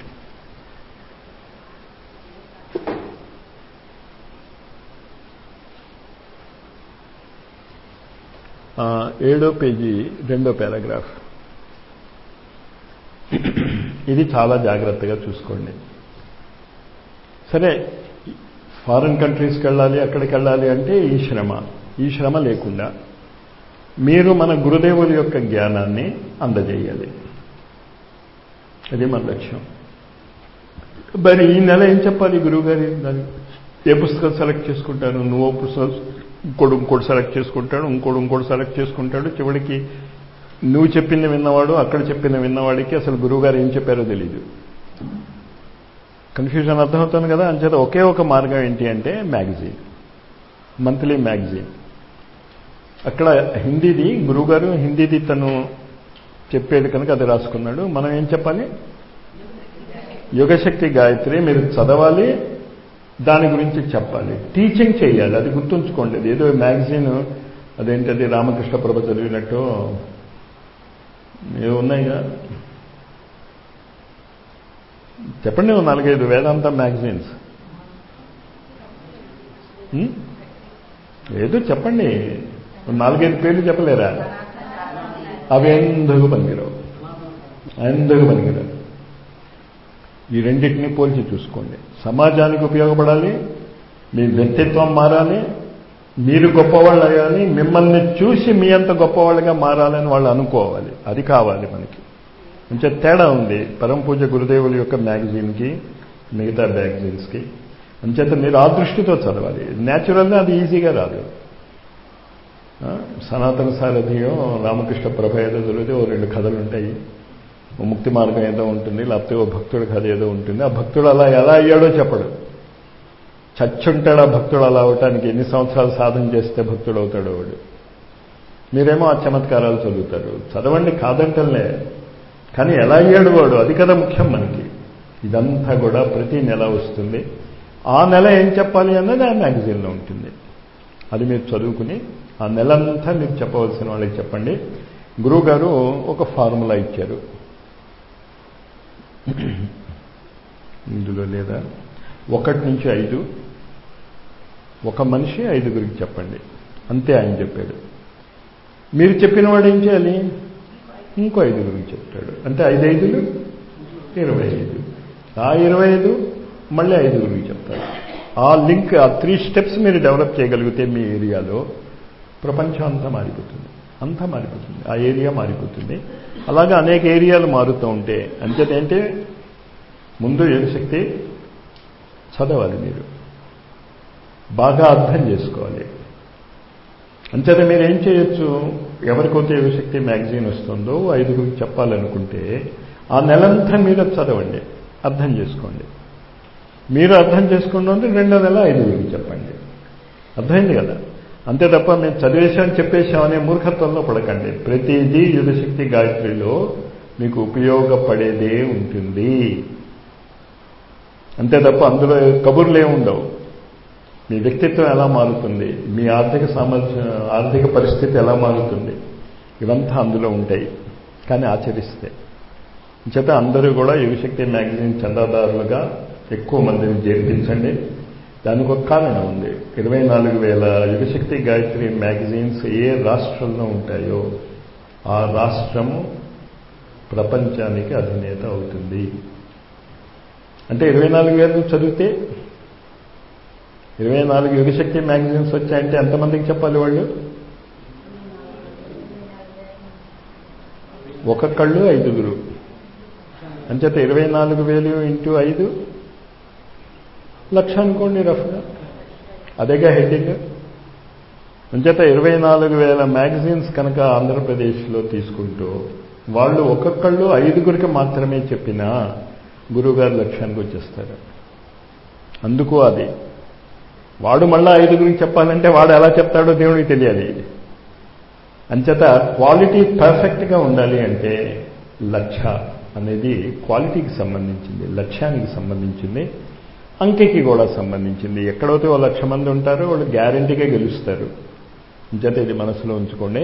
ఏడో పేజీ రెండో పారాగ్రాఫ్ ఇది చాలా జాగ్రత్తగా చూసుకోండి సరే ఫారిన్ కంట్రీస్కి వెళ్ళాలి అక్కడికి వెళ్ళాలి అంటే ఈ శ్రమ ఈ శ్రమ లేకుండా మీరు మన గురుదేవుల యొక్క జ్ఞానాన్ని అందజేయాలి అది మన లక్ష్యం మరి ఈ నెల ఏం చెప్పాలి గురువుగారి దాని ఏ పుస్తకం సెలెక్ట్ చేసుకుంటాను నువ్వు పుస్తకం ఇంకోటి ఇంకోటి సెలెక్ట్ చేసుకుంటాడు ఇంకోటి ఇంకోటి సెలెక్ట్ చేసుకుంటాడు చివరికి నువ్వు చెప్పింది విన్నవాడు అక్కడ చెప్పిన విన్నవాడికి అసలు గురువుగారు ఏం చెప్పారో తెలియదు కన్ఫ్యూజన్ అర్థమవుతుంది కదా అంచేత ఒకే ఒక మార్గం ఏంటి అంటే మ్యాగజైన్ మంత్లీ మ్యాగజైన్ అక్కడ హిందీది గురువుగారు హిందీది తను చెప్పేది కనుక అది రాసుకున్నాడు మనం ఏం చెప్పాలి యుగశక్తి గాయత్రి మీరు చదవాలి దాని గురించి చెప్పాలి టీచింగ్ చేయాలి అది గుర్తుంచుకోండి అది ఏదో మ్యాగజైన్ అదేంటది రామకృష్ణ ప్రభ చదివినట్టు ఏవి ఉన్నాయిగా చెప్పండి నాలుగైదు వేదాంత మ్యాగజైన్స్ ఏదో చెప్పండి నాలుగైదు పేర్లు చెప్పలేరా అవి ఎందుకు పనికిరావు ఎందుకు పనికిరావు ఈ రెండింటినీ పోల్చి చూసుకోండి సమాజానికి ఉపయోగపడాలి మీ వ్యక్తిత్వం మారాలి మీరు గొప్పవాళ్ళు అయ్యాలి మిమ్మల్ని చూసి మీ అంత గొప్పవాళ్ళుగా మారాలని వాళ్ళు అనుకోవాలి అది కావాలి మనకి కొంచెం తేడా ఉంది పరమ పూజ గురుదేవుల యొక్క మ్యాగజైన్కి మిగతా మ్యాగజైన్స్కి అంచేత మీరు ఆ దృష్టితో చదవాలి న్యాచురల్గా అది ఈజీగా రాదు సనాతన సారథియో రామకృష్ణ ప్రభ ఏదో చదివితే ఓ రెండు కథలు ఉంటాయి ఓ ముక్తి మార్గం ఏదో ఉంటుంది లేకపోతే ఓ భక్తుడి కథ ఏదో ఉంటుంది ఆ భక్తుడు అలా ఎలా అయ్యాడో చెప్పడు చచ్చుంటాడు ఆ భక్తుడు అలా అవటానికి ఎన్ని సంవత్సరాలు సాధన చేస్తే భక్తుడు అవుతాడు వాడు మీరేమో ఆ చమత్కారాలు చదువుతారు చదవండి కాదంటలే కానీ ఎలా అయ్యాడు వాడు అది కదా ముఖ్యం మనకి ఇదంతా కూడా ప్రతి నెల వస్తుంది ఆ నెల ఏం చెప్పాలి అన్నది ఆ మ్యాగజైన్లో ఉంటుంది అది మీరు చదువుకుని ఆ నెలంతా మీరు చెప్పవలసిన వాళ్ళకి చెప్పండి గురువుగారు ఒక ఫార్ములా ఇచ్చారు ఇందులో లేదా ఒకటి నుంచి ఐదు ఒక మనిషి ఐదుగురికి చెప్పండి అంతే ఆయన చెప్పాడు మీరు చెప్పిన వాడు ఏం చేయాలి ఇంకో ఐదుగురికి చెప్తాడు అంటే ఐదు ఐదులు ఇరవై ఐదు ఆ ఇరవై ఐదు మళ్ళీ ఐదుగురికి చెప్తారు ఆ లింక్ ఆ త్రీ స్టెప్స్ మీరు డెవలప్ చేయగలిగితే మీ ఏరియాలో ప్రపంచం అంతా మారిపోతుంది అంతా మారిపోతుంది ఆ ఏరియా మారిపోతుంది అలాగే అనేక ఏరియాలు మారుతూ ఉంటే అంచేతేంటే ముందు యోగశక్తి చదవాలి మీరు బాగా అర్థం చేసుకోవాలి అంచేత మీరు ఏం చేయొచ్చు ఎవరికైతే యువశక్తి మ్యాగజైన్ వస్తుందో ఐదుగురికి చెప్పాలనుకుంటే ఆ నెలంతా మీరు చదవండి అర్థం చేసుకోండి మీరు అర్థం చేసుకోండి రెండో నెల ఐదుగురికి చెప్పండి అర్థమైంది కదా అంతే తప్ప మేము చదివేశాం చెప్పేశాం అనే మూర్ఖత్వంలో పడకండి ప్రతిదీ యుగశక్తి గాయత్రిలో మీకు ఉపయోగపడేదే ఉంటుంది అంతే తప్ప అందులో కబుర్లు ఏముండవు మీ వ్యక్తిత్వం ఎలా మారుతుంది మీ ఆర్థిక సామర్థ్యం ఆర్థిక పరిస్థితి ఎలా మారుతుంది ఇవంతా అందులో ఉంటాయి కానీ ఆచరిస్తే చేత అందరూ కూడా యువశక్తి మ్యాగజైన్ చందాదారులుగా ఎక్కువ మందిని చేర్పించండి దానికి ఒక కారణం ఉంది ఇరవై నాలుగు వేల యుగశక్తి గాయత్రి మ్యాగజైన్స్ ఏ రాష్ట్రంలో ఉంటాయో ఆ రాష్ట్రము ప్రపంచానికి అధినేత అవుతుంది అంటే ఇరవై నాలుగు వేలు చదివితే ఇరవై నాలుగు యుగశక్తి మ్యాగజైన్స్ వచ్చాయంటే ఎంతమందికి చెప్పాలి వాళ్ళు ఒక్కొక్కళ్ళు ఐదుగురు అంచేత ఇరవై నాలుగు వేలు ఇంటూ ఐదు లక్ష అనుకోండి రఫ్గా అదేగా హెడ్డింగ్ అంచేత ఇరవై నాలుగు వేల మ్యాగజైన్స్ కనుక ఆంధ్రప్రదేశ్లో తీసుకుంటూ వాళ్ళు ఒక్కొక్కళ్ళు ఐదుగురికి మాత్రమే చెప్పినా గురువుగారు లక్ష్యానికి వచ్చేస్తారు అందుకు అది వాడు మళ్ళా ఐదుగురికి చెప్పాలంటే వాడు ఎలా చెప్తాడో దేవుడికి తెలియాలి అంచేత క్వాలిటీ పర్ఫెక్ట్గా ఉండాలి అంటే లక్ష అనేది క్వాలిటీకి సంబంధించింది లక్ష్యానికి సంబంధించింది అంకెకి కూడా సంబంధించింది ఎక్కడైతే ఓ లక్ష మంది ఉంటారో వాళ్ళు గ్యారంటీగా గెలుస్తారు అంచేత ఇది మనసులో ఉంచుకోండి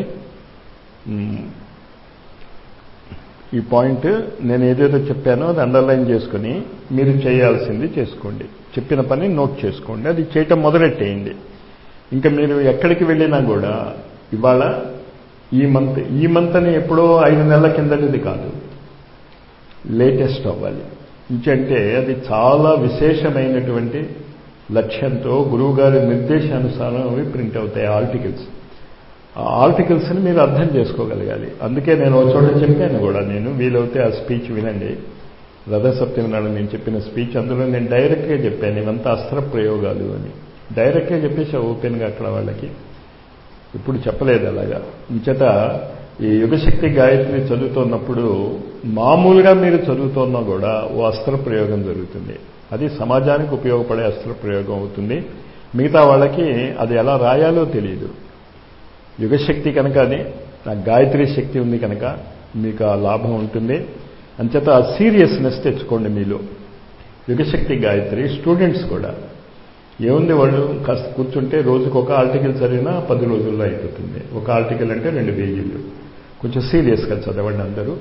ఈ పాయింట్ నేను ఏదైతే చెప్పానో అది అండర్లైన్ చేసుకుని మీరు చేయాల్సింది చేసుకోండి చెప్పిన పని నోట్ చేసుకోండి అది చేయటం మొదలెట్టేయండి ఇంకా మీరు ఎక్కడికి వెళ్ళినా కూడా ఇవాళ ఈ మంత్ ఈ మంత్ అని ఎప్పుడో ఐదు నెలల కిందటిది కాదు లేటెస్ట్ అవ్వాలి ఇంకంటే అది చాలా విశేషమైనటువంటి లక్ష్యంతో గురువుగారి నిర్దేశానుసారం అవి ప్రింట్ అవుతాయి ఆర్టికల్స్ ఆ ఆర్టికల్స్ని మీరు అర్థం చేసుకోగలగాలి అందుకే నేను ఒక చోట చెప్పాను కూడా నేను వీలవుతే ఆ స్పీచ్ వినండి రథసప్తమి నాడు నేను చెప్పిన స్పీచ్ అందులో నేను డైరెక్ట్గా చెప్పాను ఇవంతా అస్త్ర ప్రయోగాలు అని డైరెక్ట్గా చెప్పేసి ఓపెన్గా అక్కడ వాళ్ళకి ఇప్పుడు చెప్పలేదు అలాగా ఇంచేత ఈ యుగశక్తి గాయత్రి చదువుతున్నప్పుడు మామూలుగా మీరు చదువుతున్నా కూడా ఓ అస్త్ర ప్రయోగం జరుగుతుంది అది సమాజానికి ఉపయోగపడే అస్త్ర ప్రయోగం అవుతుంది మిగతా వాళ్ళకి అది ఎలా రాయాలో తెలియదు యుగశక్తి కనుక అది ఆ గాయత్రి శక్తి ఉంది కనుక మీకు ఆ లాభం ఉంటుంది అంచేత ఆ సీరియస్నెస్ తెచ్చుకోండి మీలో యుగశక్తి గాయత్రి స్టూడెంట్స్ కూడా ఏముంది వాళ్ళు కాస్త కూర్చుంటే రోజుకు ఒక ఆర్టికల్ చదివినా పది రోజుల్లో అయిపోతుంది ఒక ఆర్టికల్ అంటే రెండు పేజీలు కొంచెం సీరియస్గా చదవండి అందరూ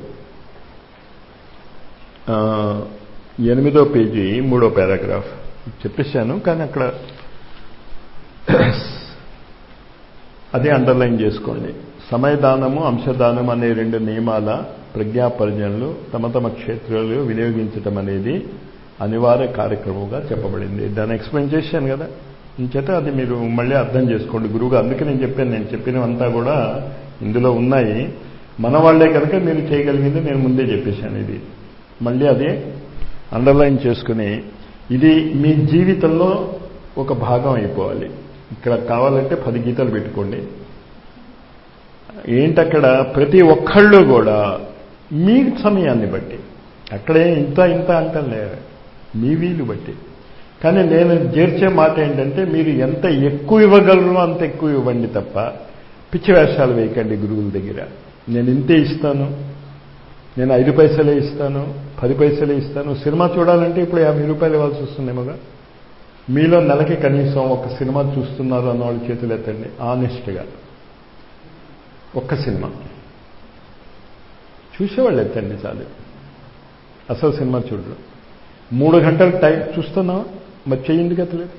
ఎనిమిదో పేజీ మూడో పారాగ్రాఫ్ చెప్పేశాను కానీ అక్కడ అదే అండర్లైన్ చేసుకోండి సమయదానము అంశదానం అనే రెండు నియమాల ప్రజ్ఞాపరిజనులు తమ తమ క్షేత్రాలు వినియోగించటం అనేది అనివార్య కార్యక్రమంగా చెప్పబడింది దాన్ని ఎక్స్ప్లెయిన్ చేశాను కదా ఇంచేత అది మీరు మళ్ళీ అర్థం చేసుకోండి గురువుగా అందుకే నేను చెప్పాను నేను చెప్పినవంతా కూడా ఇందులో ఉన్నాయి మన వాళ్లే కనుక మీరు చేయగలిగింది నేను ముందే చెప్పేశాను ఇది మళ్ళీ అదే అండర్లైన్ చేసుకుని ఇది మీ జీవితంలో ఒక భాగం అయిపోవాలి ఇక్కడ కావాలంటే పది గీతలు పెట్టుకోండి ఏంటక్కడ ప్రతి ఒక్కళ్ళు కూడా మీ సమయాన్ని బట్టి అక్కడే ఇంత ఇంత అంటలే మీ వీలు బట్టి కానీ నేను చేర్చే మాట ఏంటంటే మీరు ఎంత ఎక్కువ ఇవ్వగలరో అంత ఎక్కువ ఇవ్వండి తప్ప పిచ్చి వేషాలు వేయకండి గురువుల దగ్గర నేను ఇంతే ఇస్తాను నేను ఐదు పైసలే ఇస్తాను పది పైసలే ఇస్తాను సినిమా చూడాలంటే ఇప్పుడు యాభై రూపాయలు ఇవ్వాల్సి వస్తుందేమోగా మీలో నెలకి కనీసం ఒక సినిమా చూస్తున్నారు అన్న వాళ్ళు చేతులు ఎత్తండి ఆనెస్ట్గా ఒక్క సినిమా చూసేవాళ్ళు ఎత్తండి చాలు అసలు సినిమా చూడరు మూడు గంటలు టైం చూస్తున్నావా మరి చెయ్యింది ఎత్తలేదు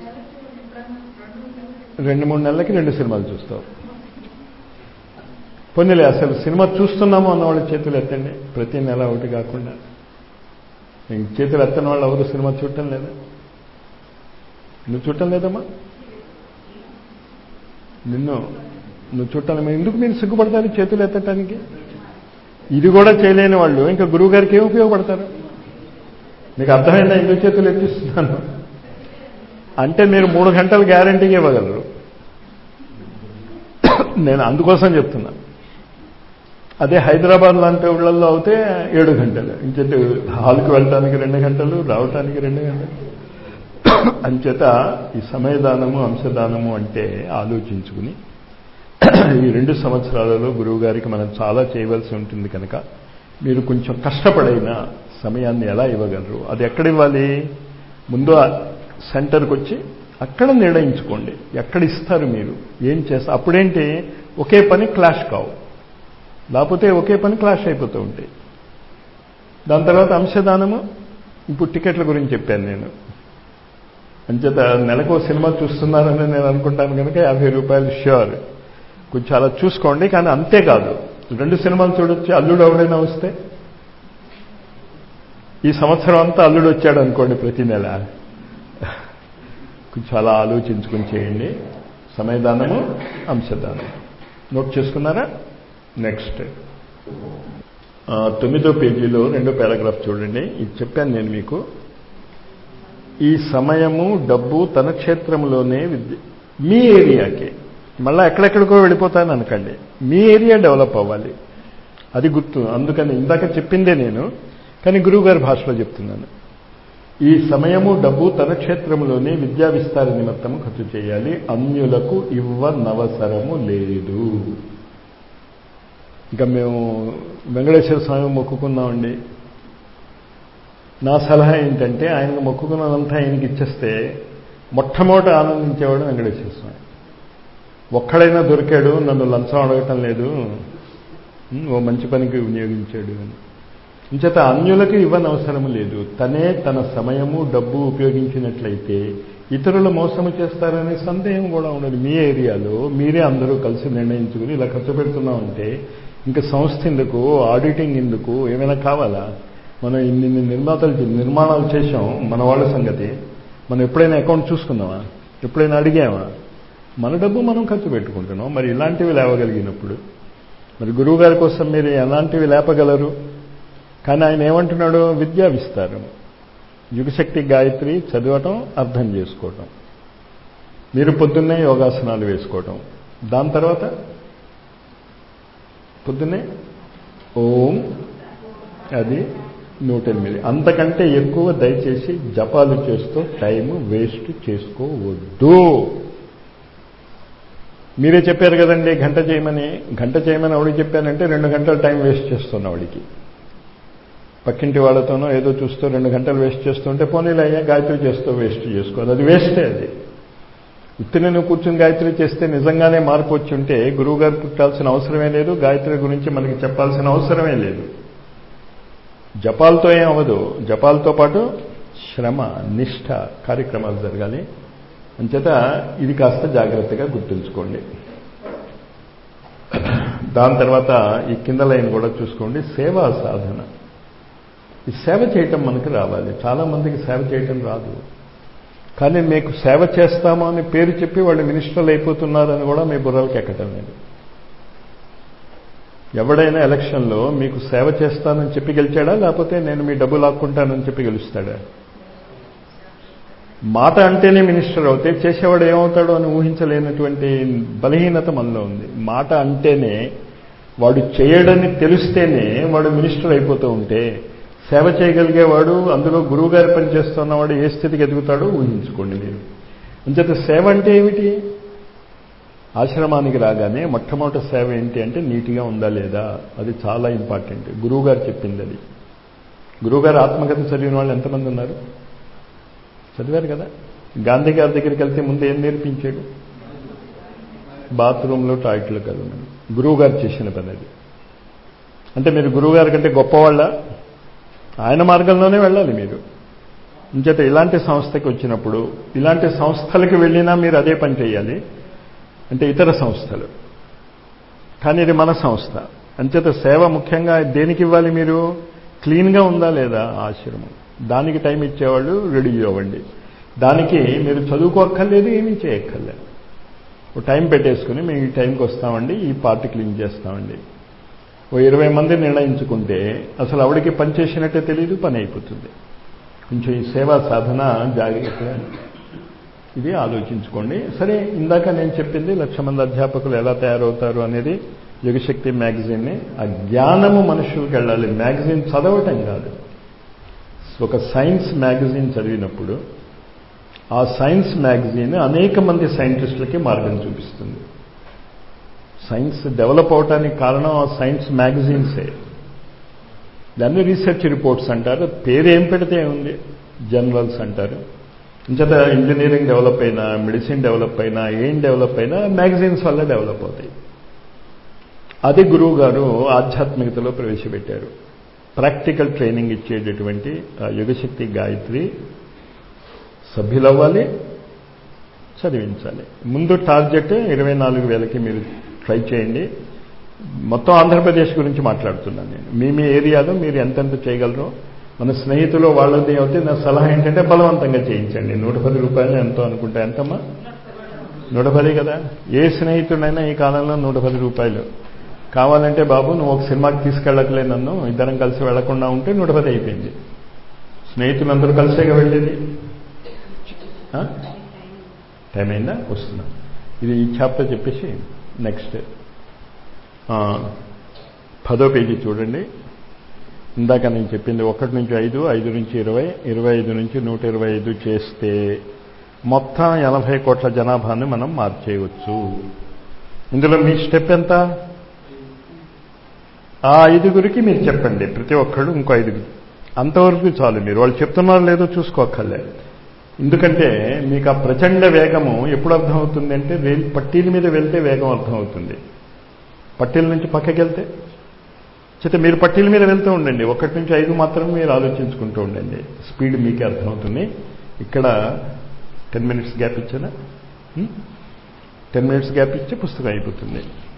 రెండు మూడు నెలలకి రెండు సినిమాలు చూస్తావు పొన్నిలే అసలు సినిమా చూస్తున్నాము అన్న వాళ్ళ చేతులు ఎత్తండి ప్రతి నెల ఒకటి కాకుండా ఇంక చేతులు ఎత్తని వాళ్ళు ఎవరు సినిమా చూడటం లేదా నువ్వు చూడటం లేదమ్మా నిన్ను నువ్వు చూడటం ఎందుకు మీరు సిగ్గుపడతారు చేతులు ఎత్తటానికి ఇది కూడా చేయలేని వాళ్ళు ఇంకా గురువు గారికి ఏం ఉపయోగపడతారు మీకు అర్థమైందా ఎందుకు చేతులు ఎత్తిస్తున్నాను అంటే మీరు మూడు గంటలు గ్యారంటీగా ఇవ్వగలరు నేను అందుకోసం చెప్తున్నా అదే హైదరాబాద్ లాంటి ఊళ్ళల్లో అయితే ఏడు గంటలు ఇంచేత హాల్కి వెళ్ళటానికి రెండు గంటలు రావటానికి రెండు గంటలు అంచేత ఈ సమయదానము అంశదానము అంటే ఆలోచించుకుని ఈ రెండు సంవత్సరాలలో గురువు గారికి మనం చాలా చేయవలసి ఉంటుంది కనుక మీరు కొంచెం కష్టపడైన సమయాన్ని ఎలా ఇవ్వగలరు అది ఎక్కడ ఇవ్వాలి ముందు సెంటర్కి వచ్చి అక్కడ నిర్ణయించుకోండి ఎక్కడ ఇస్తారు మీరు ఏం చేస్తారు అప్పుడేంటి ఒకే పని క్లాష్ కావు లేకపోతే ఒకే పని క్లాష్ అయిపోతూ ఉంటాయి దాని తర్వాత అంశదానము ఇప్పుడు టికెట్ల గురించి చెప్పాను నేను అంచేత నెలకు సినిమా చూస్తున్నారని నేను అనుకుంటాను కనుక యాభై రూపాయలు ష్యూర్ కొంచెం అలా చూసుకోండి కానీ అంతేకాదు రెండు సినిమాలు చూడొచ్చు అల్లుడు ఎవడైనా వస్తే ఈ సంవత్సరం అంతా అల్లుడు వచ్చాడు అనుకోండి ప్రతి నెల కొంచెం అలా ఆలోచించుకుని చేయండి సమయదానము అంశదానం నోట్ చేసుకున్నారా నెక్స్ట్ తొమ్మిదో పేజీలో రెండో పారాగ్రాఫ్ చూడండి ఇది చెప్పాను నేను మీకు ఈ సమయము డబ్బు తన క్షేత్రంలోనే విద్య మీ ఏరియాకి మళ్ళీ ఎక్కడెక్కడికో వెళ్ళిపోతాను అనకండి మీ ఏరియా డెవలప్ అవ్వాలి అది గుర్తు అందుకని ఇందాక చెప్పిందే నేను కానీ గురువుగారి భాషలో చెప్తున్నాను ఈ సమయము డబ్బు తన క్షేత్రంలోనే విద్యా విస్తార నిమిత్తము ఖర్చు చేయాలి అన్యులకు ఇవ్వనవసరము లేదు ఇంకా మేము వెంకటేశ్వర స్వామి మొక్కుకున్నామండి నా సలహా ఏంటంటే ఆయనకు మొక్కుకున్నదంతా ఆయనకి ఇచ్చేస్తే మొట్టమొదట ఆనందించేవాడు వెంకటేశ్వర స్వామి ఒక్కడైనా దొరికాడు నన్ను లంచం అడగటం లేదు ఓ మంచి పనికి వినియోగించాడు అని ఇంచేత అన్యులకు ఇవ్వనవసరం లేదు తనే తన సమయము డబ్బు ఉపయోగించినట్లయితే ఇతరులు మోసము చేస్తారనే సందేహం కూడా ఉండదు మీ ఏరియాలో మీరే అందరూ కలిసి నిర్ణయించుకుని ఇలా ఖర్చు పెడుతున్నామంటే ఇంకా సంస్థ ఎందుకు ఆడిటింగ్ ఎందుకు ఏమైనా కావాలా మనం ఇన్ని నిర్మాతలు నిర్మాణాలు చేసాం మన వాళ్ళ సంగతి మనం ఎప్పుడైనా అకౌంట్ చూసుకున్నామా ఎప్పుడైనా అడిగామా మన డబ్బు మనం ఖర్చు పెట్టుకుంటున్నాం మరి ఇలాంటివి లేవగలిగినప్పుడు మరి గురువు గారి కోసం మీరు ఎలాంటివి లేపగలరు కానీ ఆయన ఏమంటున్నాడు విద్యా విస్తారం యుగశక్తి గాయత్రి చదవటం అర్థం చేసుకోవటం మీరు పొద్దున్నే యోగాసనాలు వేసుకోవటం దాని తర్వాత పొద్దున్నే ఓం అది నూట ఎనిమిది అంతకంటే ఎక్కువ దయచేసి జపాలు చేస్తూ టైం వేస్ట్ చేసుకోవద్దు మీరే చెప్పారు కదండి గంట చేయమని గంట చేయమని ఆవిడికి చెప్పానంటే రెండు గంటలు టైం వేస్ట్ చేస్తున్నా ఆవిడికి పక్కింటి వాళ్ళతోనో ఏదో చూస్తూ రెండు గంటలు వేస్ట్ చేస్తుంటే పోనీలు అయ్యా గాయత్రి చేస్తూ వేస్ట్ చేసుకోవాలి అది వేస్టే అది ఉత్తిని నువ్వు కూర్చుని గాయత్రి చేస్తే నిజంగానే మార్పు వచ్చి ఉంటే గురువు గారు పుట్టాల్సిన అవసరమే లేదు గాయత్రి గురించి మనకి చెప్పాల్సిన అవసరమే లేదు జపాలతో ఏం అవ్వదు జపాలతో పాటు శ్రమ నిష్ఠ కార్యక్రమాలు జరగాలి అంచేత ఇది కాస్త జాగ్రత్తగా గుర్తుంచుకోండి దాని తర్వాత ఈ కింద లైన్ కూడా చూసుకోండి సేవా సాధన ఈ సేవ చేయటం మనకు రావాలి చాలా మందికి సేవ చేయటం రాదు కానీ మీకు సేవ చేస్తాము అని పేరు చెప్పి వాళ్ళు మినిస్టర్లు అయిపోతున్నారని కూడా మీ బుర్రలకి ఎక్కటం లేదు ఎవడైనా ఎలక్షన్లో మీకు సేవ చేస్తానని చెప్పి గెలిచాడా లేకపోతే నేను మీ డబ్బు లాక్కుంటానని చెప్పి గెలుస్తాడా మాట అంటేనే మినిస్టర్ అవుతే చేసేవాడు ఏమవుతాడో అని ఊహించలేనటువంటి బలహీనత మనలో ఉంది మాట అంటేనే వాడు చేయడని తెలిస్తేనే వాడు మినిస్టర్ అయిపోతూ ఉంటే సేవ చేయగలిగేవాడు అందులో గురువుగారి పని చేస్తున్నవాడు ఏ స్థితికి ఎదుగుతాడో ఊహించుకోండి మీరు అంచేత సేవ అంటే ఏమిటి ఆశ్రమానికి రాగానే మొట్టమొదటి సేవ ఏంటి అంటే నీట్గా ఉందా లేదా అది చాలా ఇంపార్టెంట్ గురువుగారు చెప్పింది అది గురువుగారు ఆత్మకథ చదివిన వాళ్ళు ఎంతమంది ఉన్నారు చదివారు కదా గాంధీ గారి దగ్గరికి వెళ్తే ముందు ఏం నేర్పించాడు బాత్రూంలో టాయిలెట్లు కదా గురువు గారు చేసిన పని అది అంటే మీరు గురువుగారి కంటే గొప్పవాళ్ళ ఆయన మార్గంలోనే వెళ్ళాలి మీరు ఇంచేత ఇలాంటి సంస్థకి వచ్చినప్పుడు ఇలాంటి సంస్థలకు వెళ్ళినా మీరు అదే పని చేయాలి అంటే ఇతర సంస్థలు కానీ ఇది మన సంస్థ అంచేత సేవ ముఖ్యంగా దేనికి ఇవ్వాలి మీరు క్లీన్గా ఉందా లేదా ఆశ్రమం దానికి టైం ఇచ్చేవాళ్ళు రెడీ అవ్వండి దానికి మీరు చదువుకోక్కర్లేదు ఏమీ చేయక్కర్లేదు ఓ టైం పెట్టేసుకుని మేము ఈ టైంకి వస్తామండి ఈ పార్టీ క్లీన్ చేస్తామండి ఓ ఇరవై మంది నిర్ణయించుకుంటే అసలు ఆవిడకి పని చేసినట్టే తెలియదు పని అయిపోతుంది కొంచెం ఈ సేవా సాధన జాగ్రత్త ఇది ఆలోచించుకోండి సరే ఇందాక నేను చెప్పింది లక్ష మంది అధ్యాపకులు ఎలా తయారవుతారు అనేది యుగశక్తి మ్యాగజైన్ని ఆ జ్ఞానము మనుషులకు వెళ్ళాలి మ్యాగజైన్ చదవటం కాదు ఒక సైన్స్ మ్యాగజైన్ చదివినప్పుడు ఆ సైన్స్ మ్యాగజైన్ అనేక మంది సైంటిస్టులకి మార్గం చూపిస్తుంది సైన్స్ డెవలప్ అవడానికి కారణం ఆ సైన్స్ మ్యాగజైన్సే దాన్ని రీసెర్చ్ రిపోర్ట్స్ అంటారు పేరు ఏం పెడితే ఉంది జర్నల్స్ అంటారు ఇంచేత ఇంజనీరింగ్ డెవలప్ అయినా మెడిసిన్ డెవలప్ అయినా ఏం డెవలప్ అయినా మ్యాగజైన్స్ వల్ల డెవలప్ అవుతాయి అది గురువు గారు ఆధ్యాత్మికతలో ప్రవేశపెట్టారు ప్రాక్టికల్ ట్రైనింగ్ ఇచ్చేటటువంటి యుగశక్తి గాయత్రి సభ్యులవ్వాలి చదివించాలి ముందు టార్గెట్ ఇరవై నాలుగు వేలకి మీరు ట్రై చేయండి మొత్తం ఆంధ్రప్రదేశ్ గురించి మాట్లాడుతున్నాను నేను మీ మీ ఏరియాలో మీరు ఎంతెంత చేయగలరో మన స్నేహితులు వాళ్ళది అయితే నా సలహా ఏంటంటే బలవంతంగా చేయించండి నూట పది రూపాయలు ఎంతో అనుకుంటా ఎంతమ్మా నూట పది కదా ఏ స్నేహితుడైనా ఈ కాలంలో నూట పది రూపాయలు కావాలంటే బాబు నువ్వు ఒక సినిమాకి తీసుకెళ్ళట్లే నన్ను ఇద్దరం కలిసి వెళ్లకుండా ఉంటే నూట పది అయిపోయింది స్నేహితులందరూ కలిసేగా వెళ్ళేది టైం అయిందా వస్తున్నా ఇది ఈ చాప్టర్ చెప్పేసి నెక్స్ట్ పదో పేజీ చూడండి ఇందాక నేను చెప్పింది ఒకటి నుంచి ఐదు ఐదు నుంచి ఇరవై ఇరవై ఐదు నుంచి నూట ఇరవై ఐదు చేస్తే మొత్తం ఎనభై కోట్ల జనాభాను మనం మార్చేయవచ్చు ఇందులో మీ స్టెప్ ఎంత ఆ ఐదుగురికి మీరు చెప్పండి ప్రతి ఒక్కళ్ళు ఇంకో ఐదుగురు అంతవరకు చాలు మీరు వాళ్ళు చెప్తున్నారో లేదో చూసుకోక్కర్లే ఎందుకంటే మీకు ఆ ప్రచండ వేగము ఎప్పుడు అర్థమవుతుంది అంటే రైలు పట్టీల మీద వెళ్తే వేగం అర్థమవుతుంది పట్టీల నుంచి పక్కకి వెళ్తే చేత మీరు పట్టీల మీద వెళ్తూ ఉండండి ఒకటి నుంచి ఐదు మాత్రం మీరు ఆలోచించుకుంటూ ఉండండి స్పీడ్ మీకే అర్థమవుతుంది ఇక్కడ టెన్ మినిట్స్ గ్యాప్ ఇచ్చానా టెన్ మినిట్స్ గ్యాప్ ఇచ్చి పుస్తకం అయిపోతుంది